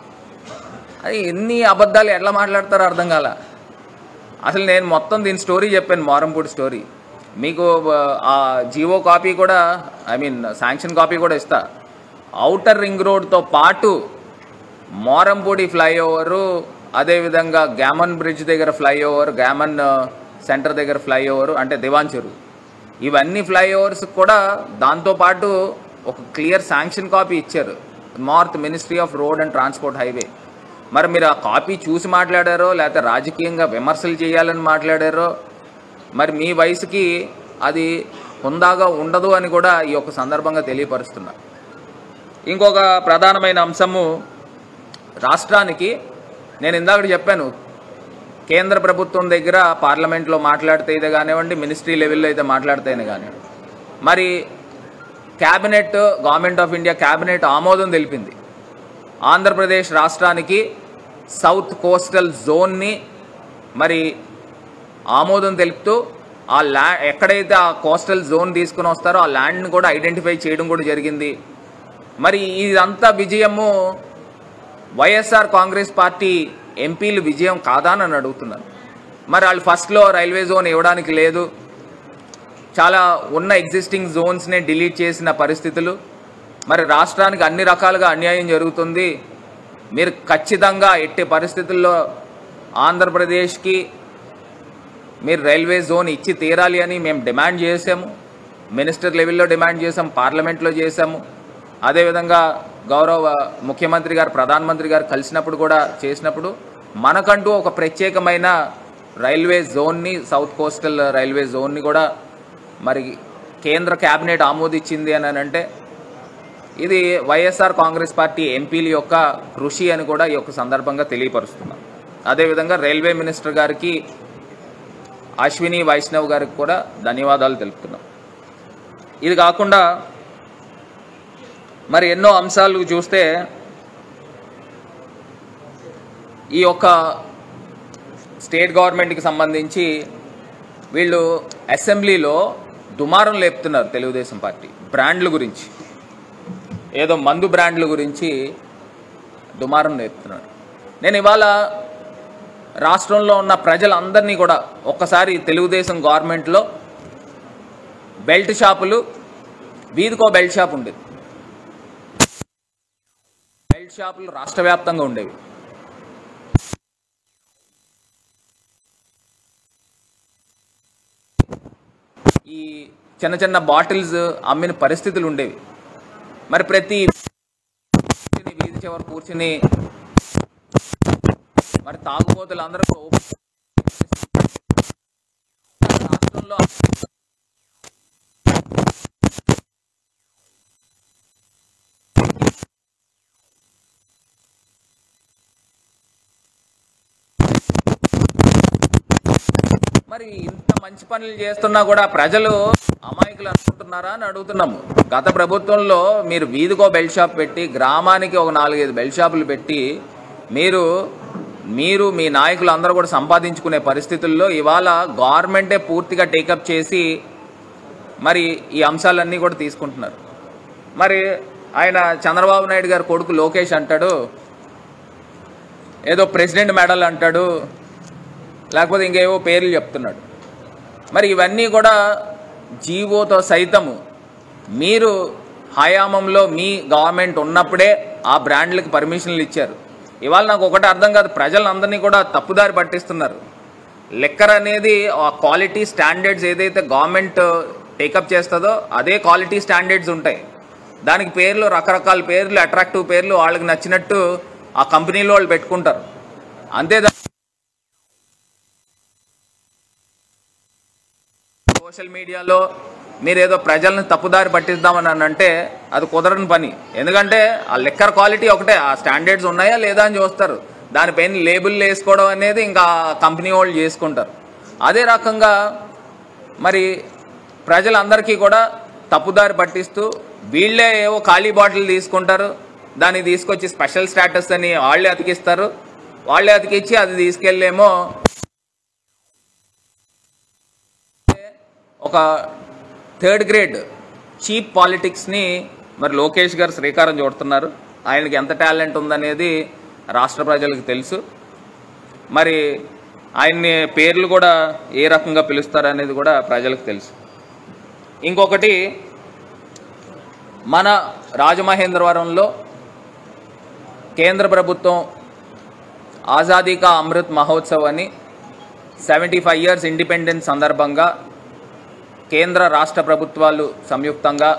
A: అది ఎన్ని అబద్ధాలు ఎట్లా మాట్లాడతారో అర్థం కాల అసలు నేను మొత్తం దీని స్టోరీ చెప్పాను మోరంపూడి స్టోరీ మీకు ఆ జీవో కాపీ కూడా ఐ మీన్ శాంక్షన్ కాపీ కూడా ఇస్తా అవుటర్ రింగ్ రోడ్తో పాటు మోరంపూడి ఫ్లైఓవరు అదేవిధంగా గ్యామన్ బ్రిడ్జ్ దగ్గర ఫ్లైఓవర్ గ్యామన్ సెంటర్ దగ్గర ఫ్లైఓవర్ అంటే దివాన్ చెరువు ఇవన్నీ ఫ్లైఓవర్స్ కూడా దాంతోపాటు ఒక క్లియర్ శాంక్షన్ కాపీ ఇచ్చారు north ministry of road and transport highway మరి మీరు ఆ కాపీ చూసి మాట్లాడారో లేకపోతే రాజకీయంగా విమర్శలు చేయాలని మాట్లాడారో మరి మీ వయసుకి అది హుందాగా ఉండదు అని కూడా ఈ యొక్క సందర్భంగా తెలియపరుస్తున్నా ఇంకొక ప్రధానమైన అంశము రాష్ట్రానికి నేను ఇందాక చెప్పాను కేంద్ర ప్రభుత్వం దగ్గర పార్లమెంట్లో మాట్లాడితే ఇదే కానివ్వండి మినిస్ట్రీ లెవెల్లో అయితే మాట్లాడితేనే కానివ్వండి మరి cabinet government of India cabinet ఆమోదం తెలిపింది ఆంధ్రప్రదేశ్ రాష్ట్రానికి సౌత్ కోస్టల్ జోన్ని మరి ఆమోదం తెలుపుతూ ఆ ల్యా ఎక్కడైతే ఆ కోస్టల్ జోన్ తీసుకుని వస్తారో ఆ ల్యాండ్ని కూడా ఐడెంటిఫై చేయడం కూడా జరిగింది మరి ఇదంతా విజయము వైఎస్ఆర్ కాంగ్రెస్ పార్టీ ఎంపీలు విజయం కాదా అని అడుగుతున్నారు మరి వాళ్ళు ఫస్ట్లో రైల్వే జోన్ ఇవ్వడానికి లేదు చాలా ఉన్న ఎగ్జిస్టింగ్ జోన్స్నే డిలీట్ చేసిన పరిస్థితులు మరి రాష్ట్రానికి అన్ని రకాలుగా అన్యాయం జరుగుతుంది మీరు ఖచ్చితంగా ఎట్టి పరిస్థితుల్లో ఆంధ్రప్రదేశ్కి మీరు రైల్వే జోన్ ఇచ్చి తీరాలి అని మేము డిమాండ్ చేసాము మినిస్టర్ లెవెల్లో డిమాండ్ చేసాం పార్లమెంట్లో చేసాము అదేవిధంగా గౌరవ ముఖ్యమంత్రి గారు ప్రధానమంత్రి గారు కలిసినప్పుడు కూడా చేసినప్పుడు మనకంటూ ఒక ప్రత్యేకమైన రైల్వే జోన్ని సౌత్ కోస్టల్ రైల్వే జోన్ని కూడా మరి కేంద్ర కేబినెట్ ఆమోదించింది అని అంటే ఇది వైఎస్ఆర్ కాంగ్రెస్ పార్టీ ఎంపీల యొక్క కృషి అని కూడా ఈ యొక్క సందర్భంగా తెలియపరుస్తున్నాం అదేవిధంగా రైల్వే మినిస్టర్ గారికి అశ్విని వైష్ణవ్ గారికి కూడా ధన్యవాదాలు తెలుపుతున్నాం ఇది కాకుండా మరి ఎన్నో అంశాలు చూస్తే ఈ యొక్క స్టేట్ గవర్నమెంట్కి సంబంధించి వీళ్ళు అసెంబ్లీలో దుమారం లేపుతున్నారు తెలుగుదేశం పార్టీ బ్రాండ్ల గురించి ఏదో మందు బ్రాండ్ల గురించి దుమారం లేపుతున్నారు నేను ఇవాళ రాష్ట్రంలో ఉన్న ప్రజలందరినీ కూడా ఒక్కసారి తెలుగుదేశం గవర్నమెంట్లో బెల్ట్ షాపులు వీధికో బెల్ట్ షాప్ ఉండేది బెల్ట్ షాపులు రాష్ట్ర వ్యాప్తంగా ఉండేవి ఈ చిన్న చిన్న బాటిల్స్ అమ్మిన పరిస్థితులు ఉండేవి మరి ప్రతి కూర్చుని వీధి చివరి కూర్చుని మరి తాగుబోతులు అందరూ రాష్ట్రంలో మరి ఇంత మంచి పనులు చేస్తున్నా కూడా ప్రజలు అమాయకులు అనుకుంటున్నారా అని అడుగుతున్నాము గత ప్రభుత్వంలో మీరు వీధికో బెల్ట్ షాప్ పెట్టి గ్రామానికి ఒక నాలుగైదు బెల్ట్ షాపులు పెట్టి మీరు మీరు మీ నాయకులు అందరూ కూడా సంపాదించుకునే పరిస్థితుల్లో ఇవాళ గవర్నమెంటే పూర్తిగా టేకప్ చేసి మరి ఈ అంశాలన్నీ కూడా తీసుకుంటున్నారు మరి ఆయన చంద్రబాబు నాయుడు గారి కొడుకు లోకేష్ అంటాడు ఏదో ప్రెసిడెంట్ మెడల్ అంటాడు లేకపోతే ఇంకేవో పేర్లు చెప్తున్నాడు మరి ఇవన్నీ కూడా జీవోతో సైతము మీరు హయామంలో మీ గవర్నమెంట్ ఉన్నప్పుడే ఆ బ్రాండ్లకి పర్మిషన్లు ఇచ్చారు ఇవాళ నాకు ఒకటి అర్థం కాదు ప్రజలందరినీ కూడా తప్పుదారి పట్టిస్తున్నారు లెక్కర్ అనేది ఆ క్వాలిటీ స్టాండర్డ్స్ ఏదైతే గవర్నమెంట్ టేకప్ చేస్తుందో అదే క్వాలిటీ స్టాండర్డ్స్ ఉంటాయి దానికి పేర్లు రకరకాల పేర్లు అట్రాక్టివ్ పేర్లు వాళ్ళకి నచ్చినట్టు ఆ కంపెనీలో వాళ్ళు పెట్టుకుంటారు అంతే దా- సోషల్ మీడియాలో మీరు ఏదో ప్రజలను తప్పుదారి పట్టిద్దామని అని అంటే అది కుదరని పని ఎందుకంటే ఆ లెక్కర్ క్వాలిటీ ఒకటే ఆ స్టాండర్డ్స్ ఉన్నాయా లేదా అని చూస్తారు దానిపైన లేబుల్ వేసుకోవడం అనేది ఇంకా కంపెనీ వాళ్ళు చేసుకుంటారు అదే రకంగా మరి ప్రజలందరికీ కూడా తప్పుదారి పట్టిస్తూ వీళ్ళే ఏవో ఖాళీ బాటిల్ తీసుకుంటారు దాన్ని తీసుకొచ్చి స్పెషల్ స్టేటస్ అని వాళ్ళే అతికిస్తారు వాళ్ళే అతికిచ్చి అది తీసుకెళ్ళేమో ఒక థర్డ్ గ్రేడ్ చీప్ పాలిటిక్స్ని మరి లోకేష్ గారు శ్రీకారం చుడుతున్నారు ఆయనకి ఎంత టాలెంట్ ఉందనేది రాష్ట్ర ప్రజలకు తెలుసు మరి ఆయన్ని పేర్లు కూడా ఏ రకంగా పిలుస్తారు అనేది కూడా ప్రజలకు తెలుసు ఇంకొకటి మన రాజమహేంద్రవరంలో కేంద్ర ప్రభుత్వం ఆజాదీ కా అమృత్ మహోత్సవ్ అని సెవెంటీ ఫైవ్ ఇయర్స్ ఇండిపెండెన్స్ సందర్భంగా కేంద్ర రాష్ట్ర ప్రభుత్వాలు సంయుక్తంగా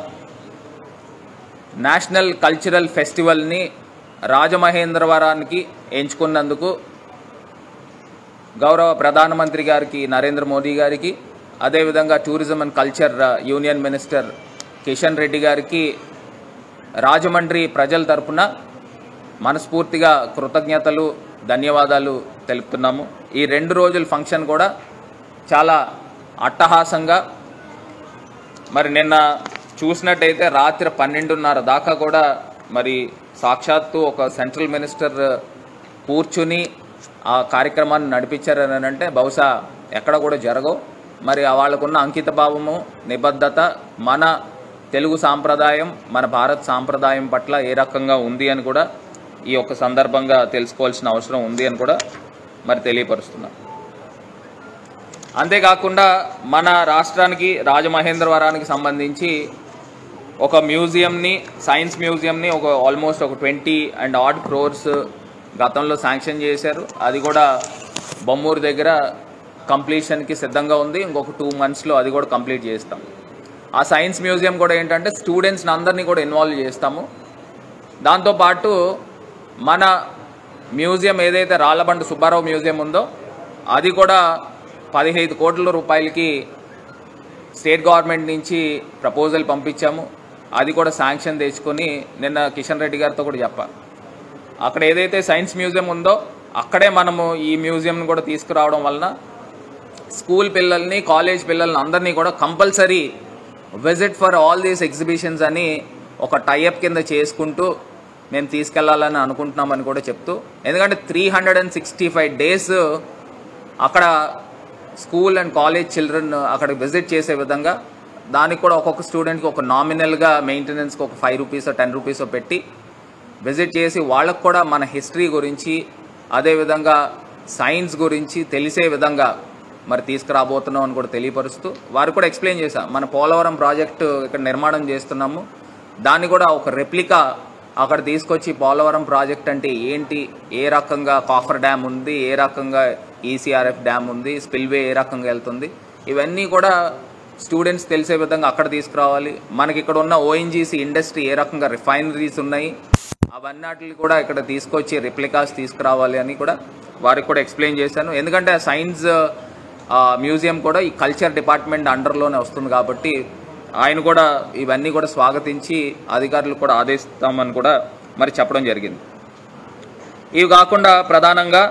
A: నేషనల్ కల్చరల్ ఫెస్టివల్ని రాజమహేంద్రవరానికి ఎంచుకున్నందుకు గౌరవ ప్రధానమంత్రి గారికి నరేంద్ర మోదీ గారికి అదేవిధంగా tourism and culture union minister Kishan Reddy గారికి రాజమండ్రి ప్రజల తరపున మనస్ఫూర్తిగా కృతజ్ఞతలు ధన్యవాదాలు తెలుపుతున్నాము ఈ రెండు రోజుల ఫంక్షన్ కూడా చాలా అట్టహాసంగా మరి నిన్న చూసినట్టయితే రాత్రి పన్నెండున్నర దాకా కూడా మరి సాక్షాత్తు ఒక సెంట్రల్ మినిస్టర్ కూర్చుని ఆ కార్యక్రమాన్ని నడిపించారని అంటే బహుశా ఎక్కడ కూడా జరగవు మరి ఆ వాళ్ళకున్న అంకిత భావము నిబద్ధత మన తెలుగు సాంప్రదాయం మన భారత్ సాంప్రదాయం పట్ల ఏ రకంగా ఉంది అని కూడా ఈ యొక్క సందర్భంగా తెలుసుకోవాల్సిన అవసరం ఉంది అని కూడా మరి తెలియపరుస్తున్నాం అంతేకాకుండా మన రాష్ట్రానికి రాజమహేంద్రవరానికి సంబంధించి ఒక మ్యూజియంని సైన్స్ మ్యూజియంని ఒక ఆల్మోస్ట్ ఒక ట్వంటీ అండ్ ఆడ్ క్రోర్స్ గతంలో శాంక్షన్ చేశారు అది కూడా బొమ్మూరు దగ్గర కంప్లీషన్కి సిద్ధంగా ఉంది ఇంకొక టూ మంత్స్లో అది కూడా కంప్లీట్ చేస్తాం ఆ సైన్స్ మ్యూజియం కూడా ఏంటంటే స్టూడెంట్స్ని అందరినీ కూడా ఇన్వాల్వ్ చేస్తాము దాంతోపాటు మన మ్యూజియం ఏదైతే రాళ్ళబండ సుబ్బారావు మ్యూజియం ఉందో అది కూడా పదిహేను కోట్ల రూపాయలకి స్టేట్ గవర్నమెంట్ నుంచి ప్రపోజల్ పంపించాము అది కూడా శాంక్షన్ తెచ్చుకొని నిన్న కిషన్ రెడ్డి గారితో కూడా చెప్పా అక్కడ ఏదైతే సైన్స్ మ్యూజియం ఉందో అక్కడే మనము ఈ మ్యూజియంని కూడా తీసుకురావడం వలన స్కూల్ పిల్లల్ని కాలేజ్ పిల్లల్ని అందరినీ కూడా compulsory visit for all these exhibitions అని ఒక టైఅప్ కింద చేసుకుంటూ మేము తీసుకెళ్లాలని అనుకుంటున్నామని కూడా చెప్తూ ఎందుకంటే three hundred and sixty five days అక్కడ స్కూల్ అండ్ కాలేజ్ చిల్డ్రన్ అక్కడ విజిట్ చేసే విధంగా దానికి కూడా ఒక్కొక్క స్టూడెంట్కి ఒక నామినల్గా మెయింటెనెన్స్కి ఒక ఫైవ్ రూపీస్ టెన్ రూపీస్ పెట్టి విజిట్ చేసి వాళ్ళకు కూడా మన హిస్టరీ గురించి అదేవిధంగా సైన్స్ గురించి తెలిసే విధంగా మరి తీసుకురాబోతున్నాం అని కూడా తెలియపరుస్తూ వారు కూడా ఎక్స్ప్లెయిన్ చేశాం మన పోలవరం ప్రాజెక్టు ఇక్కడ నిర్మాణం చేస్తున్నాము దాన్ని కూడా ఒక రెప్లికా అక్కడ తీసుకొచ్చి పోలవరం ప్రాజెక్ట్ అంటే ఏంటి ఏ రకంగా కాఫర్ డ్యామ్ ఉంది ఏ రకంగా ఈసీఆర్ఎఫ్ డ్యామ్ ఉంది స్పిల్వే ఏ రకంగా వెళ్తుంది ఇవన్నీ కూడా స్టూడెంట్స్ తెలిసే విధంగా అక్కడ తీసుకురావాలి మనకి ఇక్కడ ఉన్న ఓఎన్జీసీ ఇండస్ట్రీ ఏ రకంగా రిఫైనరీస్ ఉన్నాయి అవన్నిటిని కూడా ఇక్కడ తీసుకొచ్చి రిప్లికాస్ తీసుకురావాలి అని కూడా వారికి కూడా ఎక్స్ప్లెయిన్ చేశాను ఎందుకంటే సైన్స్ మ్యూజియం కూడా ఈ కల్చర్ డిపార్ట్మెంట్ అండర్లోనే వస్తుంది కాబట్టి ఆయన కూడా ఇవన్నీ కూడా స్వాగతించి అధికారులు కూడా ఆదేశిస్తామని కూడా మరి చెప్పడం జరిగింది ఇవి కాకుండా ప్రధానంగా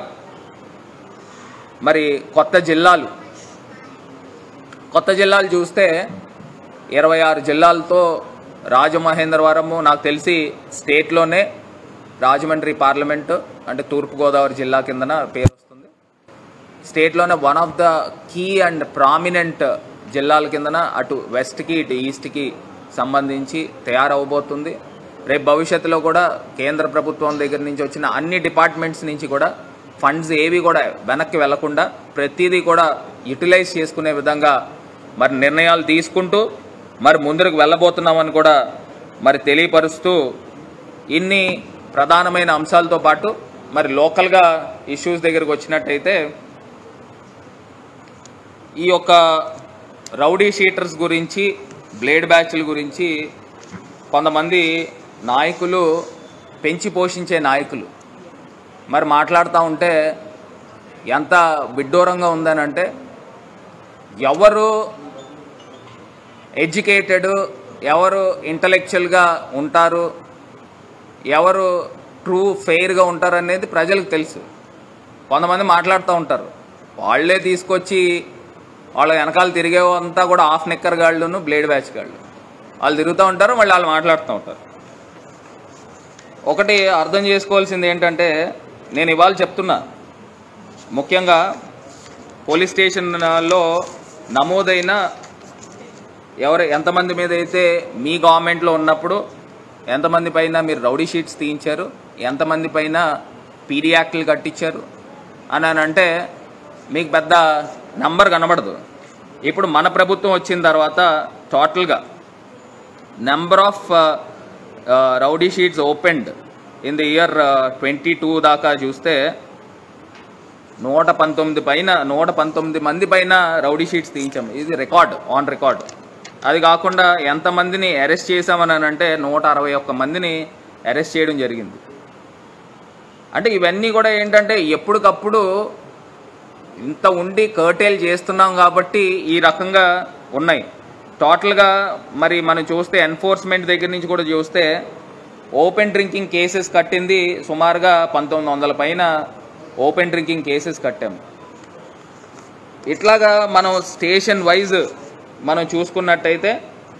A: మరి కొత్త జిల్లాలు కొత్త జిల్లాలు చూస్తే ఇరవై ఆరు జిల్లాలతో రాజమహేంద్రవరము నాకు తెలిసి స్టేట్లోనే రాజమండ్రి పార్లమెంటు అంటే తూర్పుగోదావరి జిల్లా కిందన పేరు వస్తుంది స్టేట్లోనే one of the key and prominent జిల్లాల కిందన అటు వెస్ట్కి ఇటు ఈస్ట్కి సంబంధించి తయారవబోతుంది రేపు భవిష్యత్తులో కూడా కేంద్ర ప్రభుత్వం దగ్గర నుంచి వచ్చిన అన్ని డిపార్ట్మెంట్స్ నుంచి కూడా ఫండ్స్ ఏవి కూడా వెనక్కి వెళ్లకుండా ప్రతిదీ కూడా యూటిలైజ్ చేసుకునే విధంగా మరి నిర్ణయాలు తీసుకుంటూ మరి ముందుకు వెళ్ళబోతున్నామని కూడా మరి తెలియపరుస్తూ ఇన్ని ప్రధానమైన అంశాలతో పాటు మరి లోకల్గా ఇష్యూస్ దగ్గరికి వచ్చినట్టయితే ఈ యొక్క రౌడీ షీటర్స్ గురించి బ్లేడ్ బ్యాచ్ల గురించి కొంతమంది నాయకులు పెంచి పోషించే నాయకులు మరి మాట్లాడుతూ ఉంటే ఎంత విడ్డూరంగా ఉందనంటే ఎవరు ఎడ్యుకేటెడ్ ఎవరు ఇంటలెక్చువల్గా ఉంటారు ఎవరు ట్రూ ఫెయిర్గా ఉంటారు అనేది ప్రజలకు తెలుసు కొంతమంది మాట్లాడుతూ ఉంటారు వాళ్ళే తీసుకొచ్చి వాళ్ళ వెనకాల తిరిగే అంతా కూడా హాఫ్ నెక్కర్ గాళ్ళును బ్లేడ్ బ్యాచ్ గాళ్ళు వాళ్ళు తిరుగుతూ ఉంటారు మళ్ళీ వాళ్ళు మాట్లాడుతూ ఉంటారు ఒకటి అర్థం చేసుకోవాల్సింది ఏంటంటే నేను ఇవాళ చెప్తున్నా ముఖ్యంగా పోలీస్ స్టేషన్లో నమోదైన ఎవరు ఎంతమంది మీద అయితే మీ గవర్నమెంట్లో ఉన్నప్పుడు ఎంతమంది పైన మీరు రౌడీ షీట్స్ తీయించారు ఎంతమంది పైన పీడీ యాక్ట్లు కట్టించారు అని అని అంటే మీకు పెద్ద నంబర్ కనబడదు ఇప్పుడు మన ప్రభుత్వం వచ్చిన తర్వాత టోటల్గా number of rowdy sheets opened in the year twenty two దాకా చూస్తే నూట పంతొమ్మిది పైన నూట పంతొమ్మిది మంది పైన రౌడీ షీట్స్ తీయించాం ఇది రికార్డ్ ఆన్ రికార్డ్ అది కాకుండా ఎంతమందిని అరెస్ట్ చేశామని అని అంటే నూట అరవై ఒక్క మందిని అరెస్ట్ చేయడం జరిగింది అంటే ఇవన్నీ కూడా ఏంటంటే ఎప్పటికప్పుడు ఇంత ఉండి కర్టేల్ చేస్తున్నాం కాబట్టి ఈ రకంగా ఉన్నాయి టోటల్గా మరి మనం చూస్తే ఎన్ఫోర్స్మెంట్ దగ్గర నుంచి కూడా చూస్తే ఓపెన్ డ్రింకింగ్ కేసెస్ కట్టింది సుమారుగా పంతొమ్మిది వందల పైన ఓపెన్ డ్రింకింగ్ కేసెస్ కట్టాము ఇట్లాగా మనం స్టేషన్ వైజ్ మనం చూసుకున్నట్టయితే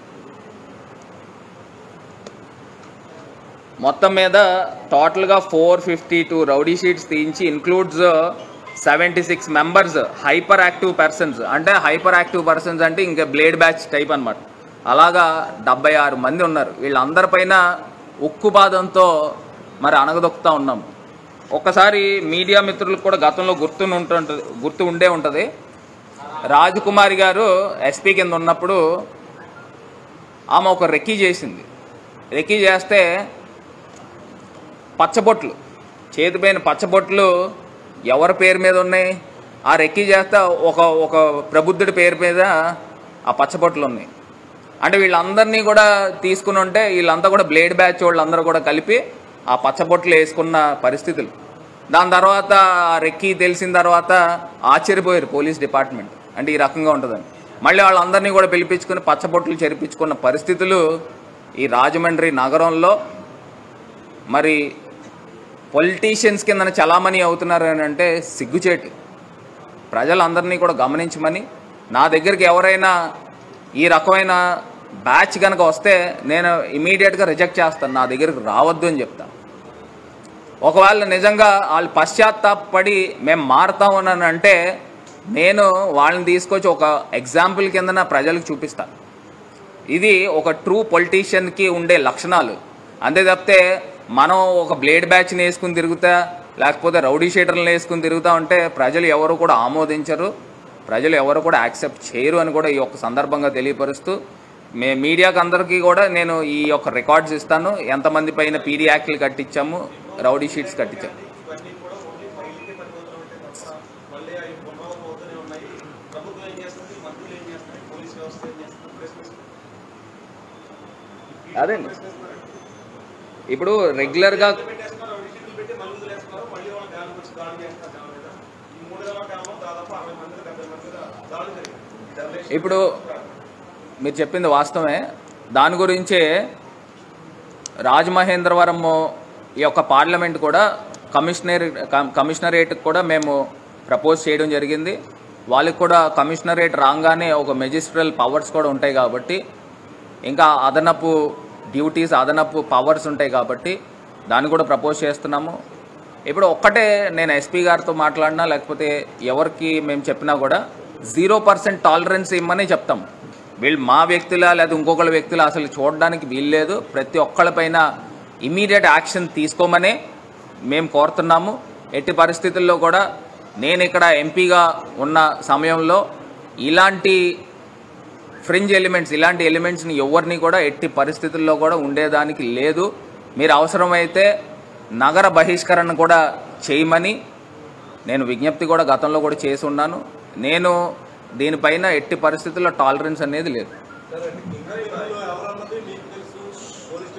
A: మొత్తం మీద టోటల్గా four fifty two rowdy sheets తీయించి includes seventy six members hyper active persons అంటే హైపర్ యాక్టివ్ పర్సన్స్ అంటే ఇంకా బ్లేడ్ బ్యాచ్ టైప్ అన్నమాట అలాగా డెబ్బై ఆరు మంది ఉన్నారు వీళ్ళందరిపైన ఉక్కుపాదంతో మరి అణగదొక్కుతా ఉన్నాం ఒక్కసారి మీడియా మిత్రులకు కూడా గతంలో గుర్తు ఉంటుంటుంది గుర్తు ఉండే ఉంటుంది రాజకుమారి గారు ఎస్పీ కింద ఉన్నప్పుడు ఆమె ఒక రెక్కీ చేసింది రెక్కీ చేస్తే పచ్చబొట్లు చేతిపైన పచ్చబొట్లు ఎవరి పేరు మీద ఉన్నాయి ఆ రెక్కీ చేస్తే ఒక ఒక ప్రబుద్ధుడి పేరు మీద ఆ పచ్చబొట్లు ఉన్నాయి అంటే వీళ్ళందరినీ కూడా తీసుకుని ఉంటే వీళ్ళంతా కూడా బ్లేడ్ బ్యాచ్ వాళ్ళందరూ కూడా కలిపి ఆ పచ్చబొట్లు వేసుకున్న పరిస్థితులు దాని తర్వాత ఆ రెక్కీ తెలిసిన తర్వాత ఆశ్చర్యపోయారు పోలీస్ డిపార్ట్మెంట్ అంటే ఈ రకంగా ఉంటుందని మళ్ళీ వాళ్ళందరినీ కూడా పిలిపించుకుని పచ్చబొట్లు చెరిపించుకున్న పరిస్థితులు ఈ రాజమండ్రి నగరంలో మరి పొలిటీషియన్స్ కింద చలామణి అవుతున్నారు అని అంటే సిగ్గుచేటు ప్రజలందరినీ కూడా గమనించమని నా దగ్గరికి ఎవరైనా ఈ రకమైన బ్యాచ్ కనుక వస్తే నేను ఇమీడియట్గా రిజెక్ట్ చేస్తాను నా దగ్గరికి రావద్దు అని చెప్తాను ఒకవేళ నిజంగా వాళ్ళు పశ్చాత్తాపడి మేము మారుతాం అని అంటే నేను వాళ్ళని తీసుకొచ్చి ఒక ఎగ్జాంపుల్ కింద ప్రజలకు చూపిస్తాను ఇది ఒక ట్రూ పొలిటీషియన్కి ఉండే లక్షణాలు అంతే తప్పితే మనం ఒక బ్లేడ్ బ్యాచ్ని వేసుకుని తిరుగుతా లేకపోతే రౌడీ షీటర్లను వేసుకుని తిరుగుతా ఉంటే ప్రజలు ఎవరు కూడా ఆమోదించరు ప్రజలు ఎవరు కూడా యాక్సెప్ట్ చేయరు అని కూడా ఈ యొక్క సందర్భంగా తెలియపరుస్తూ మే మీడియాకి అందరికీ కూడా నేను ఈ యొక్క రికార్డ్స్ ఇస్తాను ఎంతమంది పైన పీడీ యాక్ట్లు కట్టించాము రౌడీ షీట్స్ కట్టించాము అదండి ఇప్పుడు రెగ్యులర్గా ఇప్పుడు మీరు చెప్పింది వాస్తవమే దాని గురించే రాజమహేంద్రవరం ఈ యొక్క పార్లమెంట్ కూడా కమిషనర్ కమిషనరేట్కి కూడా మేము ప్రపోజ్ చేయడం జరిగింది వాళ్ళకి కూడా కమిషనరేట్ రాగానే ఒక మెజిస్ట్రల్ పవర్స్ కూడా ఉంటాయి కాబట్టి ఇంకా అదనపు డ్యూటీస్ అదనపు పవర్స్ ఉంటాయి కాబట్టి దాన్ని కూడా ప్రపోజ్ చేస్తున్నాము ఇప్పుడు ఒక్కటే నేను ఎస్పీ గారితో మాట్లాడినా లేకపోతే ఎవరికి మేము చెప్పినా కూడా జీరో పర్సెంట్ టాలరెన్స్ ఇమ్మని చెప్తాం వీళ్ళు మా వ్యక్తుల లేదా ఇంకొకళ్ళ వ్యక్తుల అసలు చూడడానికి వీల్లేదు ప్రతి ఒక్కళ్ళపైన ఇమీడియట్ యాక్షన్ తీసుకోమనే మేము కోరుతున్నాము ఎట్టి పరిస్థితుల్లో కూడా నేను ఇక్కడ ఎంపీగా ఉన్న సమయంలో ఇలాంటి ఫ్రింజ్ ఎలిమెంట్స్ ఇలాంటి ఎలిమెంట్స్ని ఎవరిని కూడా ఎట్టి పరిస్థితుల్లో కూడా ఉండేదానికి లేదు మీరు అవసరమైతే నగర బహిష్కరణ కూడా చేయమని నేను విజ్ఞప్తి కూడా గతంలో కూడా చేసి ఉన్నాను నేను దీనిపైన ఎట్టి పరిస్థితుల్లో టాలరెన్స్ అనేది లేదు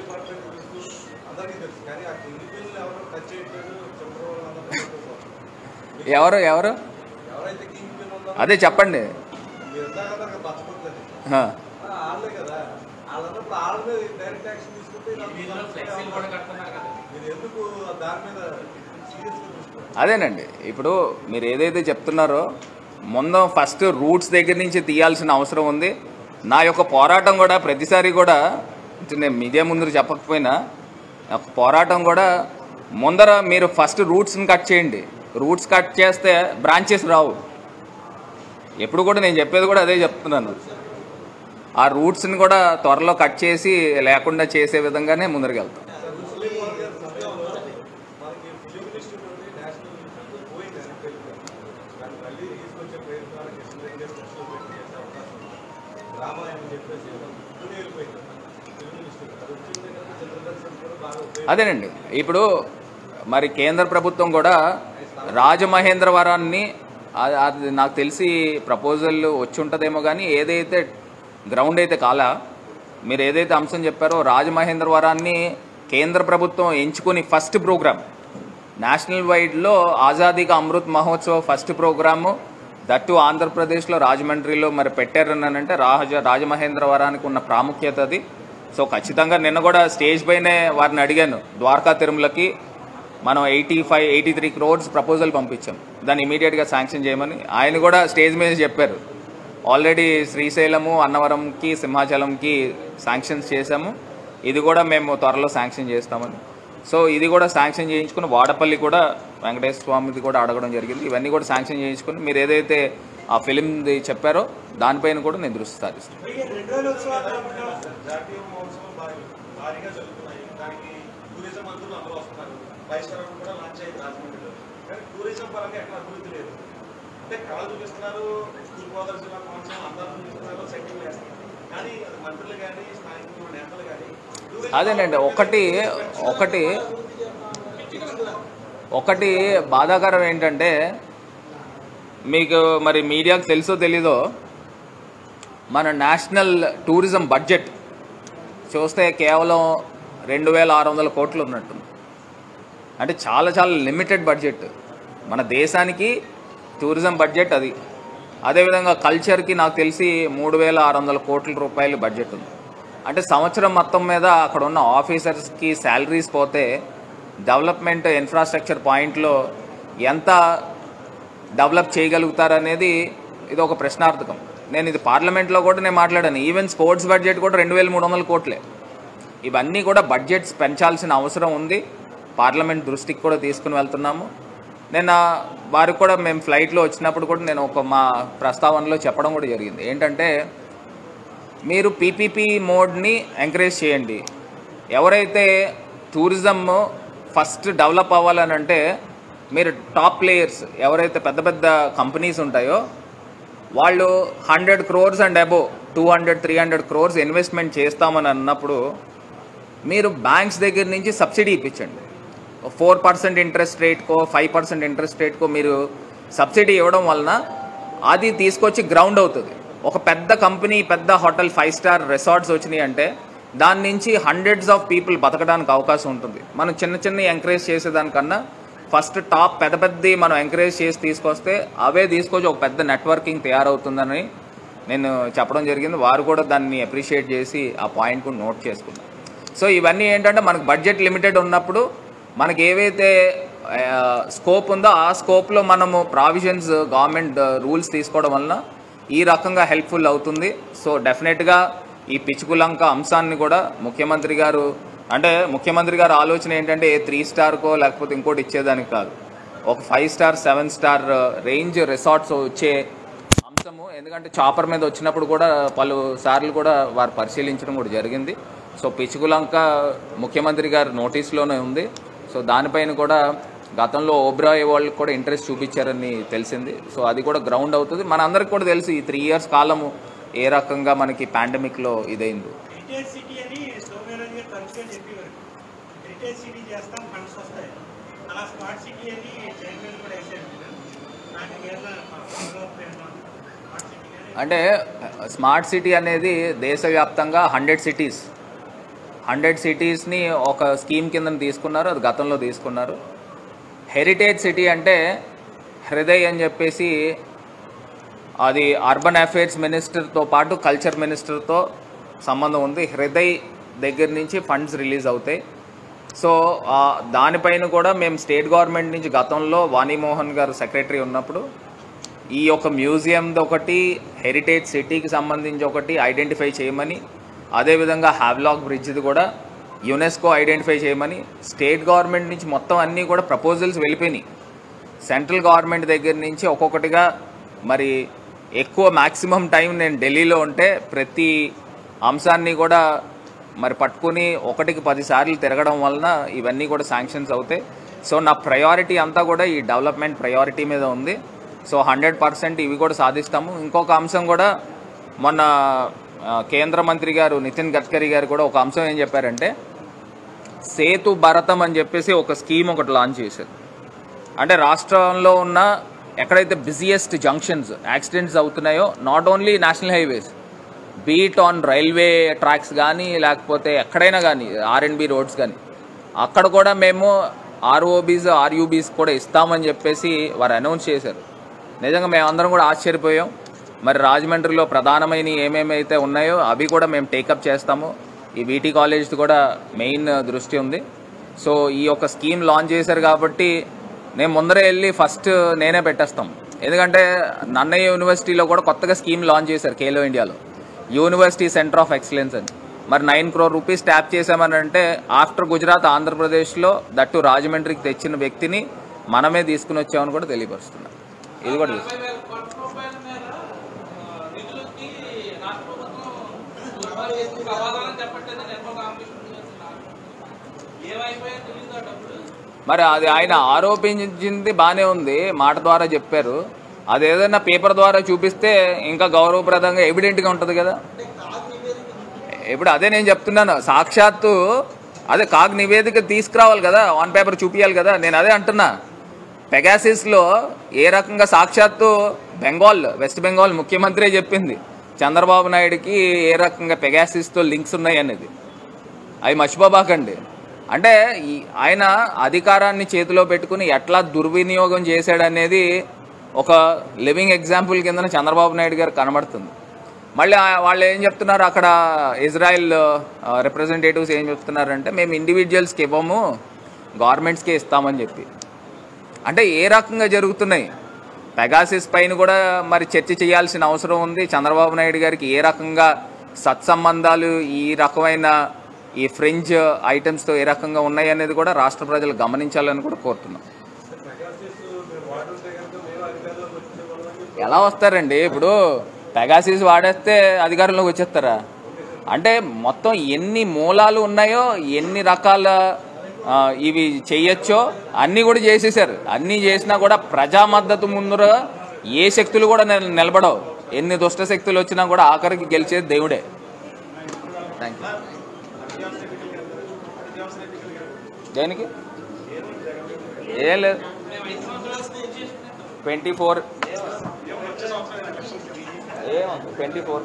A: ఎవరు ఎవరు అదే చెప్పండి ఆ. అదేనండి ఇప్పుడు మీరు ఏదైతే చెప్తున్నారో ముందు ఫస్ట్ రూట్స్ దగ్గర నుంచి తీయాల్సిన అవసరం ఉంది నా యొక్క పోరాటం కూడా ప్రతిసారి కూడా అంటే నేను మీడియా ముందు చెప్పకపోయినా నా యొక్క పోరాటం కూడా ముందర మీరు ఫస్ట్ రూట్స్ని కట్ చేయండి రూట్స్ కట్ చేస్తే బ్రాంచెస్ రావు ఎప్పుడు కూడా నేను చెప్పేది కూడా అదే చెప్తున్నాను ఆ రూట్స్ని కూడా త్వరలో కట్ చేసి లేకుండా చేసే విధంగానే ముందరికి వెళ్తాం అదేనండి ఇప్పుడు మరి కేంద్ర ప్రభుత్వం కూడా రాజమహేంద్రవరాన్ని అది అది నాకు తెలిసి ప్రపోజల్ వచ్చి ఉంటుందేమో కానీ ఏదైతే గ్రౌండ్ అయితే కాలా మీరు ఏదైతే అంశం చెప్పారో రాజమహేంద్రవరాన్ని కేంద్ర ప్రభుత్వం ఎంచుకుని ఫస్ట్ ప్రోగ్రామ్ నేషనల్ వైడ్లో Azadi Ka Amrit Mahotsav first programme that ఆంధ్రప్రదేశ్లో రాజమండ్రిలో మరి పెట్టారని అంటే రాజ రాజమహేంద్రవరానికి ఉన్న ప్రాముఖ్యత అది సో ఖచ్చితంగా నిన్న కూడా స్టేజ్ పైనే వారిని అడిగాను ద్వారకా తిరుమలకి మనం eighty five eighty three crores proposal పంపించాం దాన్ని ఇమీడియట్గా శాంక్షన్ చేయమని ఆయన కూడా స్టేజ్ మీద చెప్పారు ఆల్రెడీ శ్రీశైలము అన్నవరంకి సింహాచలంకి శాంక్షన్స్ చేశాము ఇది కూడా మేము త్వరలో శాంక్షన్ చేస్తామని సో ఇది కూడా శాంక్షన్ చేయించుకుని వాడపల్లి కూడా వెంకటేశ్వర స్వామిది కూడా అడగడం జరిగింది ఇవన్నీ కూడా శాంక్షన్ చేయించుకుని మీరు ఏదైతే ఆ ఫిలింది చెప్పారో దానిపైన కూడా నేను దృష్టి సారిస్తాను
B: జాతీయ మహోత్సవం భారీ- భారీగా జరుగుతున్నాయి దానికి టూరిజం మంత్రులు అందరూ వస్తున్నారు ఫైవ్ స్టార్ కూడా లాంచ్ అయింది రాజమండ్రిలో కానీ టూరిజం పరంగా ఎక్కడ అభివృద్ధి లేదు అంటే కళలు చూపిస్తున్నారు తూర్పు గోదావరి జిల్లా మహోత్సవం అందరూ చూపిస్తున్నారు సెట్టింగ్ వేస్తున్నారు కానీ అది మంత్రులు కానీ స్థానిక నేతలు కానీ tourism
A: అదేనండి ఒకటి ఒకటి ఒకటి బాధాకరం ఏంటంటే మీకు మరి మీడియాకు తెలుసో తెలీదో మన నేషనల్ టూరిజం బడ్జెట్ చూస్తే కేవలం రెండు వేల ఆరు వందల కోట్లు ఉన్నట్టుంది అంటే చాలా చాలా లిమిటెడ్ బడ్జెట్ మన దేశానికి టూరిజం బడ్జెట్ అది అదేవిధంగా కల్చర్కి నాకు తెలిసి మూడు వేల ఆరు వందల కోట్ల రూపాయలు బడ్జెట్ ఉంది అంటే సంవత్సరం మొత్తం మీద అక్కడ ఉన్న ఆఫీసర్స్కి శాలరీస్ పోతే డెవలప్మెంట్ ఇన్ఫ్రాస్ట్రక్చర్ పాయింట్లో ఎంత డెవలప్ చేయగలుగుతారనేది ఇది ఒక ప్రశ్నార్థకం నేను ఇది పార్లమెంట్లో కూడా నేను మాట్లాడాను ఈవెన్ స్పోర్ట్స్ బడ్జెట్ కూడా రెండు వేల మూడు వందల కోట్లే ఇవన్నీ కూడా బడ్జెట్స్ పెంచాల్సిన అవసరం ఉంది పార్లమెంట్ దృష్టికి కూడా తీసుకుని వెళ్తున్నాము నేను వారికి కూడా మేము ఫ్లైట్లో వచ్చినప్పుడు కూడా నేను ఒక మా ప్రస్తావనలో చెప్పడం కూడా జరిగింది ఏంటంటే మీరు పీపీపీ మోడ్ని ఎంకరేజ్ చేయండి ఎవరైతే టూరిజం ఫస్ట్ డెవలప్ అవ్వాలని అంటే మీరు టాప్ ప్లేయర్స్ ఎవరైతే పెద్ద పెద్ద కంపెనీస్ ఉంటాయో వాళ్ళు hundred crores and above two hundred three hundred crores investment చేస్తామని అన్నప్పుడు మీరు బ్యాంక్స్ దగ్గర నుంచి సబ్సిడీ ఇప్పించండి ఫోర్ పర్సెంట్ ఇంట్రెస్ట్ రేట్కో ఫైవ్ పర్సెంట్ ఇంట్రెస్ట్ రేట్కో మీరు సబ్సిడీ ఇవ్వడం వలన అది తీసుకొచ్చి గ్రౌండ్ అవుతుంది ఒక పెద్ద కంపెనీ పెద్ద హోటల్ ఫైవ్ స్టార్ రిసార్ట్స్ వచ్చినాయి అంటే దాని నుంచి హండ్రెడ్స్ ఆఫ్ పీపుల్ బతకడానికి అవకాశం ఉంటుంది మనం చిన్న చిన్న ఎంకరేజ్ చేసేదానికన్నా ఫస్ట్ టాప్ పెద్ద పెద్దది మనం ఎంకరేజ్ చేసి తీసుకొస్తే అవే తీసుకొచ్చి ఒక పెద్ద నెట్వర్కింగ్ తయారవుతుందని నేను చెప్పడం జరిగింది వారు కూడా దాన్ని అప్రిషియేట్ చేసి ఆ పాయింట్ కూడా నోట్ చేసుకున్నారు సో ఇవన్నీ ఏంటంటే మనకు బడ్జెట్ లిమిటెడ్ ఉన్నప్పుడు మనకి ఏవైతే స్కోప్ ఉందో ఆ స్కోప్లో మనము ప్రావిజన్స్ గవర్నమెంట్ రూల్స్ తీసుకోవడం వలన ఈ రకంగా హెల్ప్ఫుల్ అవుతుంది సో డెఫినెట్గా ఈ పిచ్చుకులంక అంశాన్ని కూడా ముఖ్యమంత్రి గారు అంటే ముఖ్యమంత్రి గారు ఆలోచన ఏంటంటే ఏ త్రీ స్టార్కో లేకపోతే ఇంకోటి ఇచ్చేదానికి కాదు ఒక five star seven star range resorts వచ్చే అంశము ఎందుకంటే చాపర్ మీద వచ్చినప్పుడు కూడా పలు సార్లు కూడా వారు పరిశీలించడం కూడా జరిగింది సో పిచ్చుకులంక ముఖ్యమంత్రి గారి నోటీస్లోనే ఉంది సో దానిపైన కూడా గతంలో ఓబ్రాయ్ వాళ్ళకి కూడా ఇంట్రెస్ట్ చూపించారని తెలిసింది సో అది కూడా గ్రౌండ్ అవుతుంది మనందరికి కూడా తెలుసు ఈ త్రీ ఇయర్స్ కాలము ఏ రకంగా మనకి పాండమిక్లో ఇదైంది
F: హెరిటేజ్ సిటీ అని సోమేరాజు గారు తరచుగా చెప్పేవారు హెరిటేజ్ సిటీ చేస్తాం ఫండ్స్ వస్తాయి అలా స్మార్ట్ సిటీ అని చైర్మన్ కూడా వేసారు నాకు ఏదైనా follow-up ఏమన్నా స్మార్ట్ సిటీ అని
A: అంటే స్మార్ట్ సిటీ అనేది దేశవ్యాప్తంగా హండ్రెడ్ సిటీస్ హండ్రెడ్ సిటీస్ని ఒక స్కీమ్ కింద తీసుకున్నారు అది గతంలో తీసుకున్నారు హెరిటేజ్ సిటీ అంటే హృదయ్ అని చెప్పేసి అది అర్బన్ అఫైర్స్ మినిస్టర్తో పాటు కల్చర్ మినిస్టర్తో సంబంధం ఉంది హృదయ్ దగ్గర నుంచి ఫండ్స్ రిలీజ్ అవుతాయి సో ఆ, దానిపైన కూడా మేము స్టేట్ గవర్నమెంట్ నుంచి గతంలో వాణిమోహన్ గారు సెక్రటరీ ఉన్నప్పుడు ఈ యొక్క మ్యూజియంది ఒకటి హెరిటేజ్ సిటీకి సంబంధించి ఒకటి ఐడెంటిఫై చేయమని అదేవిధంగా హ్యావ్లాక్ బ్రిడ్జ్ది కూడా యునెస్కో ఐడెంటిఫై చేయమని స్టేట్ గవర్నమెంట్ నుంచి మొత్తం అన్నీ కూడా ప్రపోజల్స్ వెళ్ళిపోయినాయి సెంట్రల్ గవర్నమెంట్ దగ్గర నుంచి ఒక్కొక్కటిగా మరి ఎక్కువ మ్యాక్సిమం టైం నేను ఢిల్లీలో ఉంటే ప్రతి అంశాన్ని కూడా మరి పట్టుకుని ఒకటికి పది సార్లు తిరగడం వలన ఇవన్నీ కూడా శాంక్షన్స్ అవుతాయి సో నా ప్రయారిటీ అంతా కూడా ఈ డెవలప్మెంట్ ప్రయారిటీ మీద ఉంది సో హండ్రెడ్ పర్సెంట్ ఇవి కూడా సాధిస్తాము ఇంకొక అంశం కూడా మొన్న ఆ, కేంద్ర మంత్రి గారు నితిన్ గడ్కరీ గారు కూడా ఒక అంశం ఏం చెప్పారంటే సేతు భారతం అని చెప్పేసి ఒక స్కీమ్ ఒకటి లాంచ్ చేశారు అంటే రాష్ట్రంలో ఉన్న ఎక్కడైతే బిజియెస్ట్ జంక్షన్స్ యాక్సిడెంట్స్ అవుతున్నాయో not only national highways but on railway tracks కానీ లేకపోతే ఎక్కడైనా కానీ ఆర్ఎండ్బి రోడ్స్ కానీ అక్కడ కూడా మేము ఆర్ఓబీస్ ఆర్యూబీస్ కూడా ఇస్తామని చెప్పేసి వారు అనౌన్స్ చేశారు నిజంగా మేమందరం కూడా ఆశ్చర్యపోయాం మరి రాజమండ్రిలో ప్రధానమైన ఏమేమైతే ఉన్నాయో అవి కూడా మేము టేకప్ చేస్తాము ఈ బీటీ కాలేజ్ కూడా మెయిన్ దృష్టి ఉంది సో ఈ యొక్క స్కీమ్ లాంచ్ చేశారు కాబట్టి నేను ముందరే వెళ్ళి ఫస్ట్ నేనే పెట్టేస్తాం ఎందుకంటే నన్నయ్య యూనివర్సిటీలో కూడా కొత్తగా స్కీమ్ లాంచ్ చేశారు ఖేలో ఇండియాలో యూనివర్సిటీ సెంటర్ ఆఫ్ ఎక్సలెన్స్ అని మరి నైన్ క్రోర్ రూపీస్ ట్యాప్ చేశామని అంటే ఆఫ్టర్ గుజరాత్ ఆంధ్రప్రదేశ్లో దట్టు రాజమండ్రికి తెచ్చిన వ్యక్తిని మనమే తీసుకుని వచ్చామని కూడా తెలియపరుస్తున్నాం ఇది కూడా తెలుసు. మరి అది ఆయన ఆరోపించింది బాగానే ఉంది మాట ద్వారా చెప్పారు అది ఏదైనా పేపర్ ద్వారా చూపిస్తే ఇంకా గౌరవప్రదంగా ఎవిడెంట్గా ఉంటుంది కదా ఇప్పుడు అదే నేను చెప్తున్నాను సాక్షాత్తు అదే కాగ్ నివేదిక తీసుకురావాలి కదా ఆన్ పేపర్ చూపించాలి కదా నేను అదే అంటున్నా పెగాసిస్లో ఏ రకంగా సాక్షాత్తు బెంగాల్ వెస్ట్ బెంగాల్ ముఖ్యమంత్రి చెప్పింది చంద్రబాబు నాయుడుకి ఏ రకంగా పెగాసిస్తో లింక్స్ ఉన్నాయి అనేది అవి మర్చిపోబాకండి అంటే ఈ ఆయన అధికారాన్ని చేతిలో పెట్టుకుని ఎట్లా దుర్వినియోగం చేశాడనేది ఒక లివింగ్ ఎగ్జాంపుల్ కింద చంద్రబాబు నాయుడు గారు కనబడుతుంది మళ్ళీ ఆ- వాళ్ళు ఏం చెప్తున్నారు అక్కడ ఇజ్రాయెల్ రిప్రజెంటేటివ్స్ ఏం చెప్తున్నారంటే మేము ఇండివిజువల్స్కి ఇవ్వము గవర్నమెంట్స్కే ఇస్తామని చెప్పి అంటే ఏ రకంగా జరుగుతున్నాయి పెగాసిస్ పైన కూడా మరి చర్చ చేయాల్సిన అవసరం ఉంది చంద్రబాబు నాయుడు గారికి ఏ రకంగా సత్సంబంధాలు ఈ రకమైన ఈ ఫ్రెంచ్ ఐటమ్స్తో ఏ రకంగా ఉన్నాయి అనేది కూడా రాష్ట్ర ప్రజలు గమనించాలని కూడా కోరుతున్నాం ఎలా వస్తారండి ఇప్పుడు పెగాసిస్ వాడేస్తే అధికారంలోకి వచ్చేస్తారా అంటే మొత్తం ఎన్ని మూలాలు ఉన్నాయో ఎన్ని రకాల ఆ, ఇవి చెయ్యొచ్చో అన్నీ కూడా చేసేసారు అన్నీ చేసినా కూడా ప్రజా మద్దతు ముందర ఏ శక్తులు కూడా నిల- నిలబడవు ఎన్ని దుష్ట శక్తులు వచ్చినా కూడా ఆఖరికి గెలిచేది దేవుడే థ్యాంక్ యూ దేనికి ఏం లేదు ట్వంటీ ఫోర్ ఏముంది ట్వంటీ ఫోర్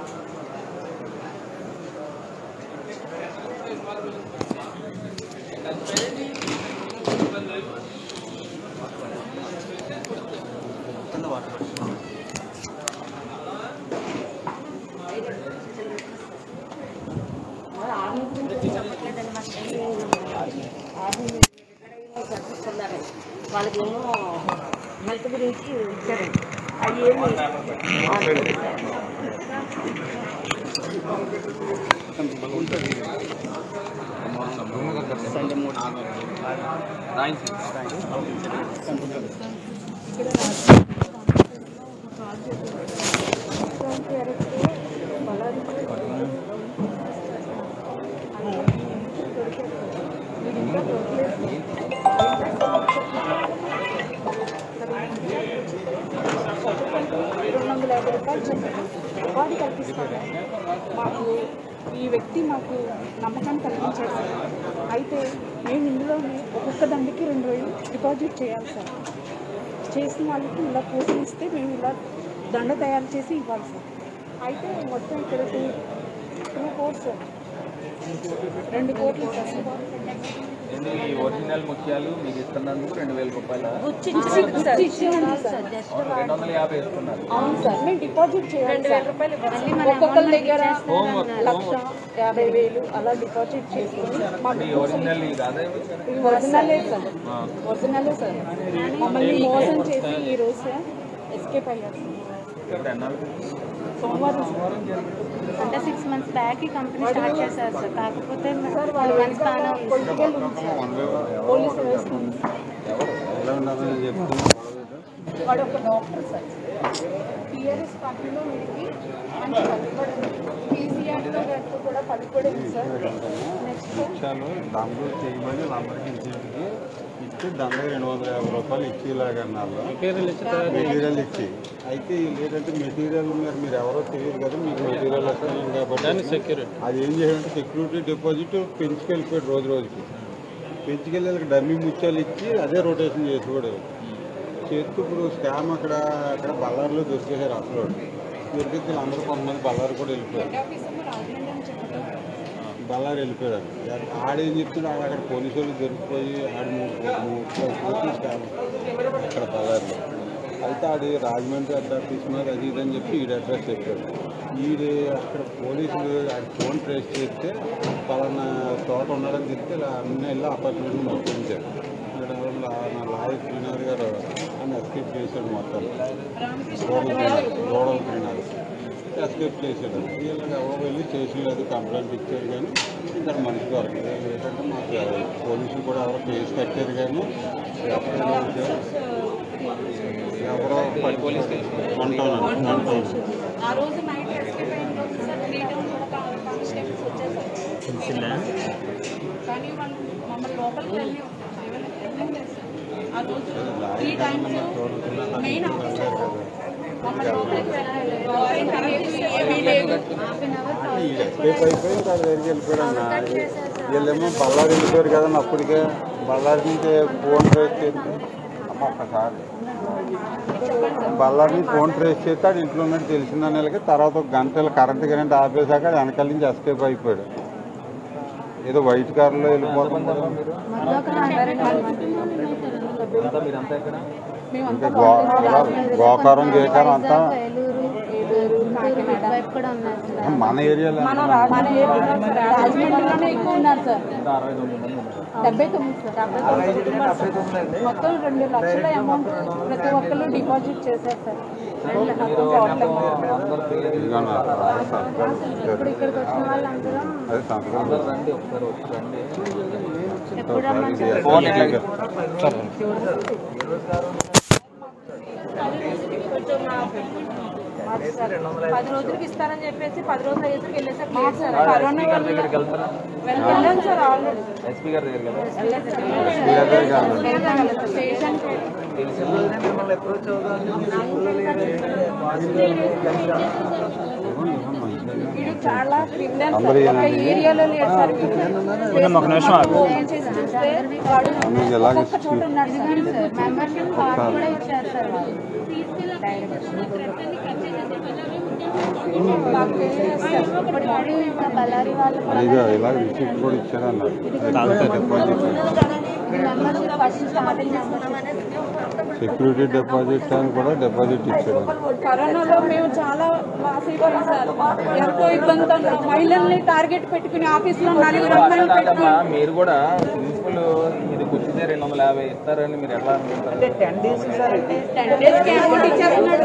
G: వాళ్ళకేమో హెల్త్ గురించి ఇచ్చారండి అవి ఏమి
A: నైన్
D: రెండు వందల యాభై రూపాయలు చొప్పున ఉపాధి కల్పిస్తాము మాకు ఈ వ్యక్తి మాకు నమ్మకాన్ని కలిగించాడు సార్ అయితే మేము ఇందులోనే ఒక్కొక్క దండికి రెండు వేలు డిపాజిట్ చేయాలి సార్ చేసిన వాళ్ళకి ఇలా పోషిస్తే మేము ఇలా దండ తయారు చేసి ఇవ్వాలి సార్ అయితే మొత్తం ఇక్కడ టూ టూ కోర్స్ రెండు కోట్లు సార్
A: ఏంది ఈ ఒరిజినల్ ముత్యాలు మీకు ఇస్తున్నందుకు రెండు వేల రూపాయల
G: గుచ్చి ఇచ్చింది సార్ ఇచ్చింది సార్ జస్ట్
A: రెండు వందల యాభై ఇస్తున్నారు
D: అవును సార్ మేము డిపాజిట్ చేయాలి
G: రెండు వేల రూపాయలు ఇవ్వాలి మళ్ళీ మన
D: ఒక్కొక్కరి దగ్గర
A: హోంవర్క్
D: లక్ష యాభై వేలు అలా డిపాజిట్ చేసుకుని మాకు
A: ఈ ఒరిజినల్ ఇది అదే
D: ఇవి ఒరిజినలే సార్ ఒరిజినలే సార్ మమ్మల్ని మోసం చేసి ఈ రోజు సార్ ఎస్కేప్ అయ్యారు
A: ఇప్పుడు ఎన్నాళ్ళు
D: సోమవారం సార్
G: అంటే సిక్స్ మంత్స్ బ్యాక్ ఈ కంపెనీ స్టార్ట్ చేశారు సార్ కాకపోతే వన్ మంత్స్ బాగానే ఉంది
D: పొలిటికల్ ఉంది సార్ పోలీసు వ్యవస్థ ఉంది వాడు ఒక డాక్టర్ సార్ టీఆర్ఎస్ పార్టీలో వీడికి మంచి పలుకుబడి కేసీఆర్ గారితో కూడా పలుకుబడి ఉంది సార్ నెక్స్ట్ సార్
H: విషయాలు దండలు చేయమని వాళ్ళందరికీ ఇచ్చేటికి ఇచ్చి దండలు రెండు వందల యాభై రూపాయలు ఇచ్చేలాగా అన్నారు మెటీరియల్ ఇచ్చి అయితే వీళ్ళు ఏంటంటే మెటీరియల్ మీరు మీరు ఎవరో తెలియదు కదా మీకు మెటీరియల్ వస్తుంది కాబట్టి సెక్యూరిటీ అది ఏం చేయాలంటే సెక్యూరిటీ డిపాజిట్ పెంచుకెళ్ళిపోయాడు రోజు రోజుకి పెంచుకెళ్ళి వాళ్ళకి డమ్మీ ముత్యాలు ఇచ్చి అదే రొటేషన్ చేసుకోడు చేస్తూ ఇప్పుడు స్కామ్ అక్కడ అక్కడ బళ్ళారిలో దొరికేసారు అసలు దొరికితే అందరూ కొంతమంది బళ్ళారి కూడా వెళ్ళిపోయారు
D: ఆఫీసర్లు రాజమండ్రి అని చెప్పడం
H: బళ్ళారి వెళ్ళిపోయాడు ఆడేం చెప్తున్నాడు ఆడ అక్కడ పోలీసు వాళ్ళు దొరికిపోయి ఆడు స్కామ్ అక్కడ బళ్ళారిలో అయితే ఆడి రాజమండ్రి అడ్రస్ మీద అది ఇది అని చెప్పి ఈడ అడ్రస్ చెప్పాడు ఈడు అక్కడ పోలీసులు ఆడి ఫోన్ ట్రేస్ చేస్తే పలానా తోట ఉన్నాడని చెప్తే ఇలా అన్న వెళ్ళి అపార్ట్మెంట్ మొత్తించారు ఇక్కడ లా- నా లాయర్ శ్రీనాథ్ గారు అని ఎస్కేప్ చేశాడు మొత్తం గోడల శ్రీనాథ్ గోడల శ్రీనాథ్ ఎస్కేప్ చేశాడు వీళ్ళకి ఎవరో వెళ్ళి స్టేషన్ లేదు కంప్లైంట్ ఇచ్చారు కానీ ఇక్కడ మనిషి దొరకలేదు ఏంటంటే మాకు పోలీసులు కూడా ఎవరో కేసు కట్టారు కానీ ఎవరో ఎవరో పోలీస్ అంటాను అంటాను
D: ఆ రోజు నైట్ ఎస్కేప్ అయిన రోజు సార్ త్రీ టౌన్ కూడా కానిస్టేబుల్స్ వచ్చేసారు కానీ వాళ్ళు మమ్మల్ని లోపలికి వెళ్ళి వెళ్ళలేదు సార్ ఆ రోజు త్రీ టైమ్స్ మెయిన్ ఆఫీసర్ మమ్మల్ని లోపలికి వెళ్ళలేదు వారెంట్ లేదు, ఏమీ లేదు
H: ఈ ఎస్కేప్ అయిపోయి వాళ్ళ దగ్గరికి వెళ్ళిపోయాడు అన్న వీళ్ళేమో బళ్ళారి వెళ్ళిపోయారు కదండి అప్పటికే బళ్ళారి నుంచి ఫోన్ ట్రేస్ చేస్తే అమ్మ ఒక్కసారి బళ్ళారి నుంచి ఫోన్ ట్రేస్ చేస్తే ఆడు ఇంట్లో ఉన్నట్టు తెలిసిందని వాళ్ళకి తర్వాత ఒక గంటలు కరెంట్ కరెంట్ ఆపేశాక ఆడు వెనకాల నుంచి ఎస్కేప్ అయిపోయాడు ఏదో వైట్ కార్లో వెళ్ళిపోతుంది
A: అంతా మీరంతా ఎక్కడ
H: ఇంకా గో గోకారం గేకారం అంతా
G: వైపు కూడా ఉన్నారు సార్
H: మన ఏరియాలో
D: మన రా- మన ఏరియాలో సార్ రాజమండ్రిలోనే ఎక్కువ ఉన్నారు సార్
A: ఇంకా అరవై తొమ్మిది మంది ఉన్నారు
D: డెబ్బై తొమ్మిది సార్ మొత్తం రెండు లక్షల అమౌంట్ ప్రతి ఒక్కరు డిపాజిట్ చేశారు సార్
A: మీరు అందరు పేరు
H: ఇదిగో నా సంతకం.
G: ఇప్పుడు ఇక్కడికి వచ్చిన వాళ్ళందరం
H: అది సంతకం
A: అందరు రండి ఒకసారి వచ్చి రండి
G: ఎప్పుడు రమ్మని చెప్పారు?
A: ఫోన్ ఇట్లా
D: కొంచెం మాకు సార్ పది రోజులకి ఇస్తారని చెప్పేసి పది రోజులు అయ్యేసరికి వెళ్ళేసారు లేదు సార్ కరోనా
A: ఎస్పీ గారి
D: వల్ల
A: దగ్గరికి వెళ్తారా
D: వెళ్ళాం సార్ ఆల్రెడీ
A: ఎస్పీ గారి దగ్గరికి వెళ్తారా
D: స్టేషన్
A: తెలిసిన రోజునే మిమ్మల్ని అప్రోచ్
D: వీడు చాలా క్రిమినల్
H: అందరూ
D: సార్. ఒక ఏరియాలో లేడు సార్ వీడు. ఏం చేసి చూస్తే వాడు
H: మీకు ఎలాగ
D: ఒక్కొక్క చోట ఉన్నాడు సార్
G: మెంబర్షిప్ కార్డు కూడా ఇచ్చారు సార్ వాళ్ళు
D: మాకు తెలియదు సార్.
G: ఇప్పుడు వాడు ఇంకా బళ్ళారి వాళ్ళు కూడా
H: ఇదిగో ఇలా రిసిప్ట్ కూడా ఇచ్చారు అన్నారు డిపాజిట్
G: మెంబర్షిప్ ఫస్ట్ స్టార్టింగ్ చేసుకున్నామని
H: సెక్యూరిటీ డిపాజిట్ అని కూడా డిపాజిట్ ఇచ్చారు
D: కరోనాలో మేము చాలా లాస్ అయిపోయాం సార్ ఎంతో ఇబ్బంది ఉన్నాం మహిళల్ని టార్గెట్ పెట్టుకుని ఆఫీస్లో నలుగురు అమ్మాయిలు పెట్టుకుని
A: అమ్మా, మీరు కూడా ప్రిన్సిపల్ ఇది కూర్చుంటే రెండు వందల యాభై ఇస్తారని మీరు ఎట్లా అనుకుంటారు
D: టెన్ డేస్కి అమౌంట్ ఇచ్చారన్నాడు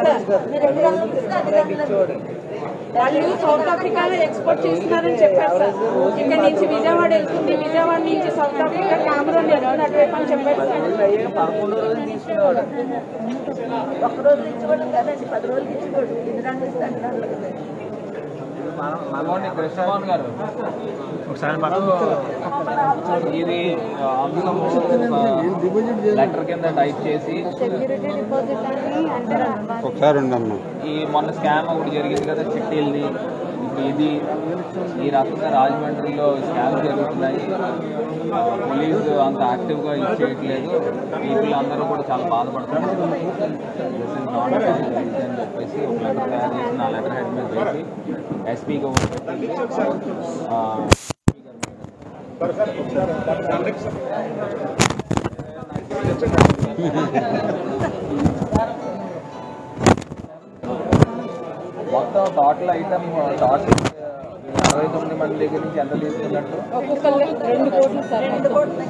D: సార్ వాళ్ళు సౌత్ ఆఫ్రికాలో ఎక్స్పోర్ట్ చేస్తున్నారని చెప్పారు సార్ ఇక్కడ నుంచి విజయవాడ వెళ్తుంది విజయవాడ నుంచి సౌత్ ఆఫ్రికా కెమెరా వెళ్తుంది అటువైపు అని చెప్పారు సార్
G: ఒక్కరోజు ఇచ్చుకోవడం కదండి పది రోజులు ఇచ్చుకోడు ఎన్ని రంగులు ఇస్తాను
A: మగవాడిని కృష్ణమోహన్ గారు ఒకసారి ఇది అంశము లెటర్ కింద టైప్ చేసి
G: సెక్యూరిటీ డిపాజిట్ అని అంటారు
H: ఒకసారి ఉండమ్మా
A: ఈ మొన్న స్కామ్ ఒకటి జరిగింది కదా చిట్టీలది ఇప్పుడు ఇది ఈ రకంగా రాజమండ్రిలో స్కామ్ జరుగుతున్నాయి పోలీసు అంత యాక్టివ్గా ఇచ్చేయట్లేదు పీపుల్ అందరూ కూడా చాలా బాధపడుతున్నారు దిస్ ఇస్ నాట్ అని చెప్పేసి ఒక లెటర్ తయారు చేసి నా లెటర్ హెడ్ మీద వేసి ఎస్పీకి మొత్తం టోటల్ ఐటమ్ టోటల్ అరవై తొమ్మిది మంది దగ్గర నుంచి ఎంత తీసుకున్నట్టు
D: ఒక్కొక్కరు రెండు కోట్లు సార్ రెండు కోట్లు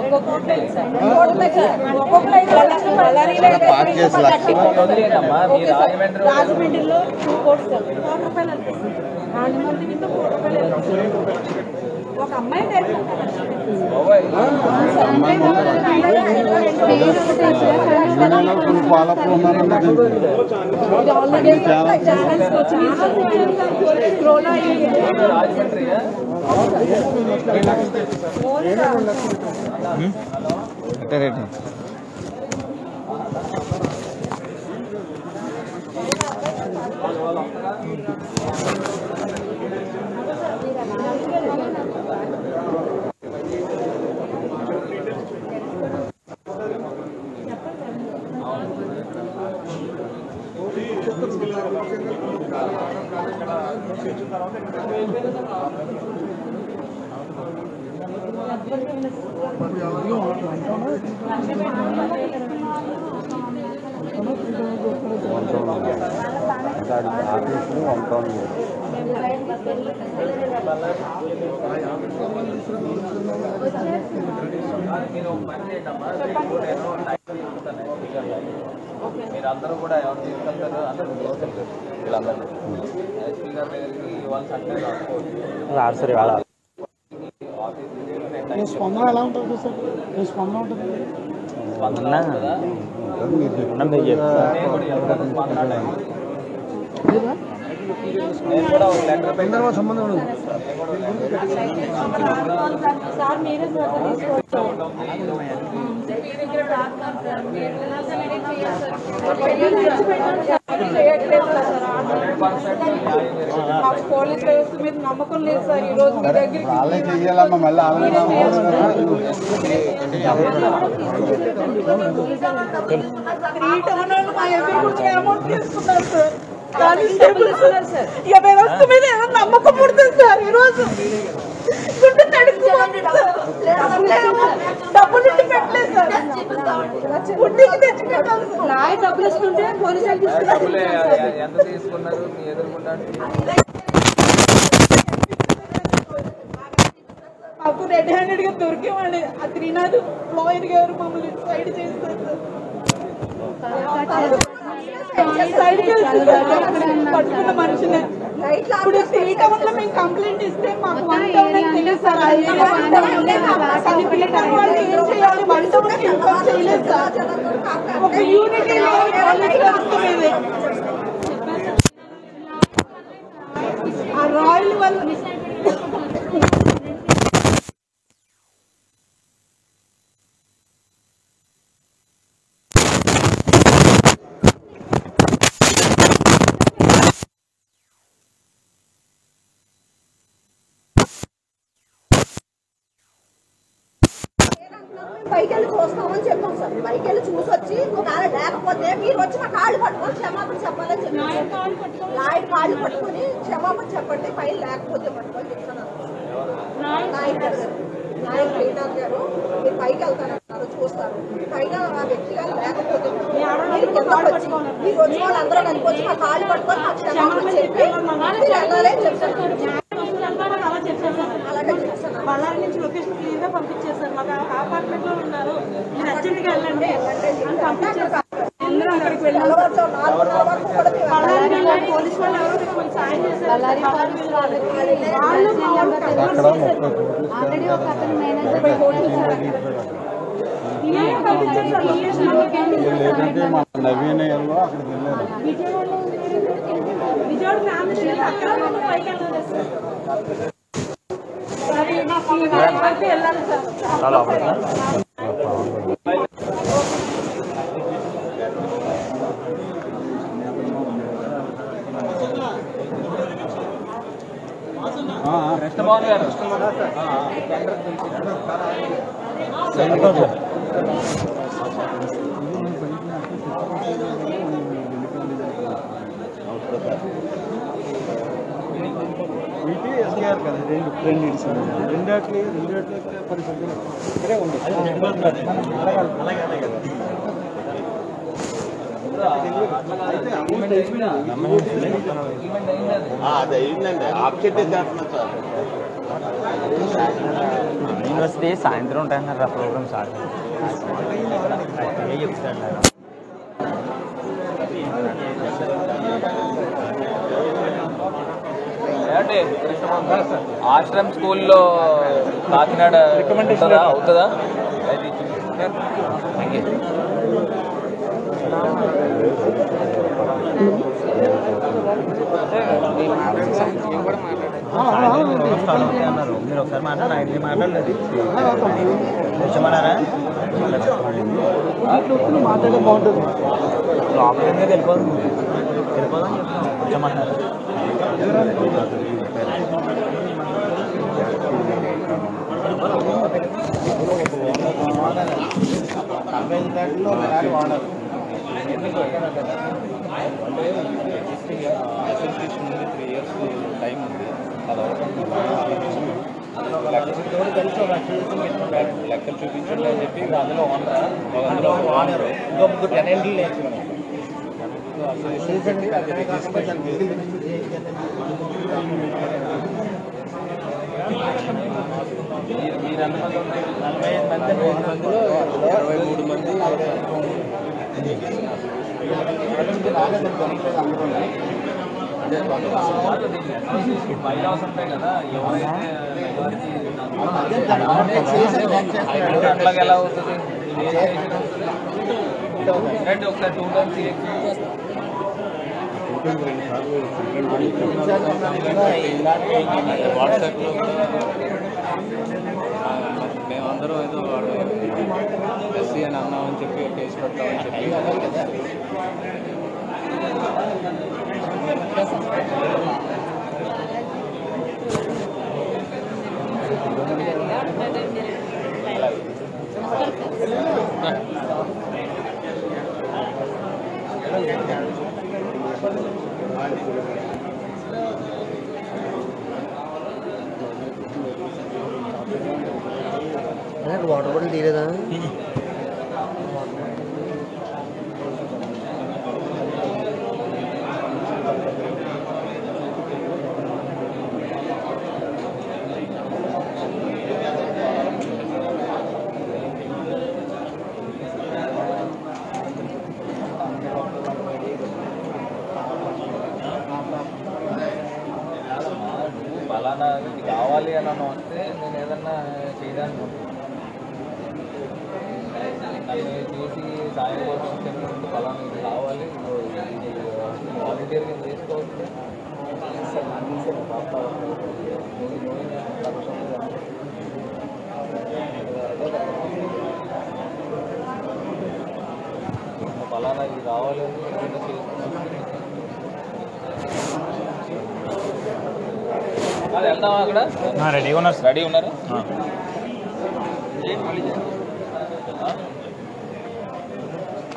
A: వదిలేదమ్మా మీ రాజమండ్రి
D: రాజమండ్రిలో టూ కోట్స్ సార్ కోటి రూపాయలు అనిపిస్తుంది రాజమండ్రి కింద కోటి రూపాయలు అనిపిస్తుంది. ఒక అమ్మాయి
A: బాబోయ్.
H: పాలకులు ఉన్నారంటే
D: ఆల్రెడీ ఛానల్స్ వచ్చినాయి స్క్రోల్ అయ్యి
A: రాజమండ్రియా
H: ఆఫీసులు వన్ టౌన్
A: మీరు ఒక పని చేయండి అమ్మా మీకు నేను టైం తీసుకుంటాను మీరందరూ కూడా ఎవరు తీసుకెళ్తారు అందరూ తీసుకెళ్తారు వీళ్ళందరూ ఎస్పీ గారి దగ్గరికి ఇవాళ సండే రాసుకోవచ్చు
E: రాదు సార్ ఇవాళ
A: ఆఫీస్ విజిట్లో నేను టైం
E: స్పందన ఎలా ఉంటుంది సార్ మీ స్పందన ఉంటుంది
A: స్పందన ఉంటుందా?
E: ఉన్నాం మీరు చెప్తారు
A: నేను కూడా చెప్తాను స్పందన టైం నేను కూడా ఒక లెటర్ పెట్టి
E: సంబంధం ఉండదు
D: సార్ మీరే శ్రద్ధ తీసుకోవచ్చు మాకు పోలీస్ వ్యవస్థ మీద నమ్మకం లేదు సార్ ఈ రోజు మీ దగ్గరికి
H: వాళ్ళే చెయ్యాలమ్మా మళ్ళీ వాళ్ళే
D: త్రీ టౌన్ వాళ్ళు మా దగ్గర నుంచి అమౌంట్ తీసుకున్నారు సార్ కానిస్టేబుల్స్ ఇక వ్యవస్థ మీద ఏదో నమ్మకం పుడుతుంది సార్ ఈ రోజు గుండె తడుక్కుపోతుంది సార్ డబ్బులు ఇంటి పెట్టలేదు సార్ గుడ్డికి తెచ్చి పెట్టాలి సార్ నాయ డబ్బులు ఇస్తుంటే పోలీసు
A: డబ్బులు ఎంత తీసుకున్నారు మీ ఎదుర్కొంటారు
D: మాకు రెడ్ హ్యాండెడ్ గా దొరికేవాళ్ళు ఆ త్రినాథ్ లాయర్ గారు మమ్మల్ని సైడ్ చేస్తారు సైడ్ చేస్తారు పట్టుకున్న మనిషిని ఇప్పుడు త్రీ టౌన్ లో మేము కంప్లైంట్ ఇస్తే మాకు వన్ టౌన్ అని తెలియదు సార్ ఆ ఏరియా వన్ టౌన్ కానీ త్రీ టౌన్ వాళ్ళు ఏం చేయాలి వన్ టౌన్ కి ఇన్ఫార్మ్ చేయలేదు సార్ ఒక యూనిటీ పోలీస్ వ్యవస్థ మీదే ఆ రాయల్ వల్ల
I: పైకి వెళ్ళి చూస్తామని చెప్పాం సార్ పైకి వెళ్ళి చూసి వచ్చి ఒకవేళ లేకపోతే మీరు వచ్చి మా కాళ్ళు పట్టుకొని క్షమాపణ చెప్పాలని చెప్పి లాయర్ కాళ్ళు పట్టుకొని క్షమాపణ చెప్పండి పైన లేకపోతే పట్టుకొని చెప్తున్నాను నాయక్ గారు నాయక్ శ్రీనాథ్ గారు మీరు పైకి వెళ్తానంటారు చూస్తారు పైన ఆ వ్యక్తి గారు లేకపోతే మీరు కిందకి వచ్చి మీరు వచ్చిన వాళ్ళందరూ కలిపి వచ్చి మా కాళ్ళు పట్టుకొని మా క్షమాపణ చెప్పి మీరు వెళ్ళాలని చెప్తారు అలాగే చెప్తున్నాను
D: బళ్ళారి నుంచి లొకేషన్ క్లియర్ గా పంపించేశారు మాకు ఆ అపార్ట్మెంట్ లో ఉన్నారు మీరు అర్జెంట్ గా వెళ్ళండి అని పంపించేశారు అందరూ అక్కడికి వెళ్ళారు
I: తెల్లవారుజాము నాలుగున్నర వరకు కూడా మేము
D: బళ్ళారి వెళ్ళాలి పోలీస్ వాళ్ళు ఎవరో ఒకరు మనకి సాయం చేశారు బళ్ళారి వెళ్ళాలి వాళ్ళు మా వాళ్ళు కన్వర్ట్ చేశారు.
G: ఆల్రెడీ ఒక అతను మేనేజర్
D: క్లియర్ గా పంపించారు సార్ లొకేషన్
H: లేదంటే మా నవీన ఎల్లో అక్కడికి వెళ్ళారు
D: విజయవాడ ఫ్యామిలీ వెళ్ళి అక్కడ మనం పైకి వెళ్ళాలి సార్ అది నాకు ఈ వరకు వెళ్ళాలి సార్
A: కృష్ణమోహన్ గారు
E: ఎస్కేఆర్ కదా రెండు రెండు ఇడిచింది రెండాట్లు రెండాట్లు పది సభ్యులు ఇక్కడే ఉంది అలాగే అలాగే కదా
H: అది అయిందండి ఆప్షెట్ చేస్తున్నా సార్
E: యూనివర్సిటీ సాయంత్రం ఉంటాయన్నారు ప్రోగ్రామ్ సార్ చెప్తాను
A: ఏమండి ఆశ్రమ్ స్కూల్లో కాకినాడ ఉంటుందా అవుతుందా అది థ్యాంక్ యూ
E: అన్నారు మీరు ఒకసారి మాట్లాడి ఆయన మాట్లాడలేదు వచ్చమన్నారా మాట్లాడే బాగుంటుంది లోపల ఎందుకు వెళ్ళిపోతుంది వెళ్ళిపోదాం వచ్చమన్నారు
A: అసోసియేషన్ ఉంది త్రీ ఇయర్స్ టైం ఉంది అది లెక్కలు చూపించండి అని చెప్పి అందులో ఓనర్ అందులో ఓనర్ ఇంకో ముగ్గురు టెనెంట్లు నేర్చుకున్నాం అసోసియేషన్ పెట్టి అది రిజిస్ట్రేషన్ చేసి మీరు మీరు ఎంతమంది ఉన్నారు నలభై ఐదు మంది మందిలో ఇరవై మూడు మంది బైలాస్ ఉంటాయి కదా ఎవరైతే అట్లాగే ఎలా అవుతుంది రండి ఒకసారి టూ టైమ్స్ వాట్సాప్లో మేమందరం ఏదో ఎస్సీ అని అన్నామని చెప్పి కేసు పెడతామని చెప్పి
E: వాటర్ బాటిల్ తీరేదా
A: ఫలానా ఇది కావాలి అని అన్న వస్తే నేను ఏదన్నా చేయడానికి ఉంటుంది. నన్ను చూసి సాయం కోసం చెప్పినట్టు ఫలానా ఇది కావాలి ఇదిగో ఇది వాలంటీర్గా చేసుకోవచ్చు ఫలానా ఇది కావాలి అని ఏదైనా చేసుకున్నాను అది వెళ్దామా అక్కడ
E: రెడీగా ఉన్నారు
A: రెడీ ఉన్నారు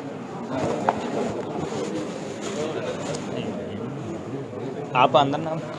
E: ఆప అందరు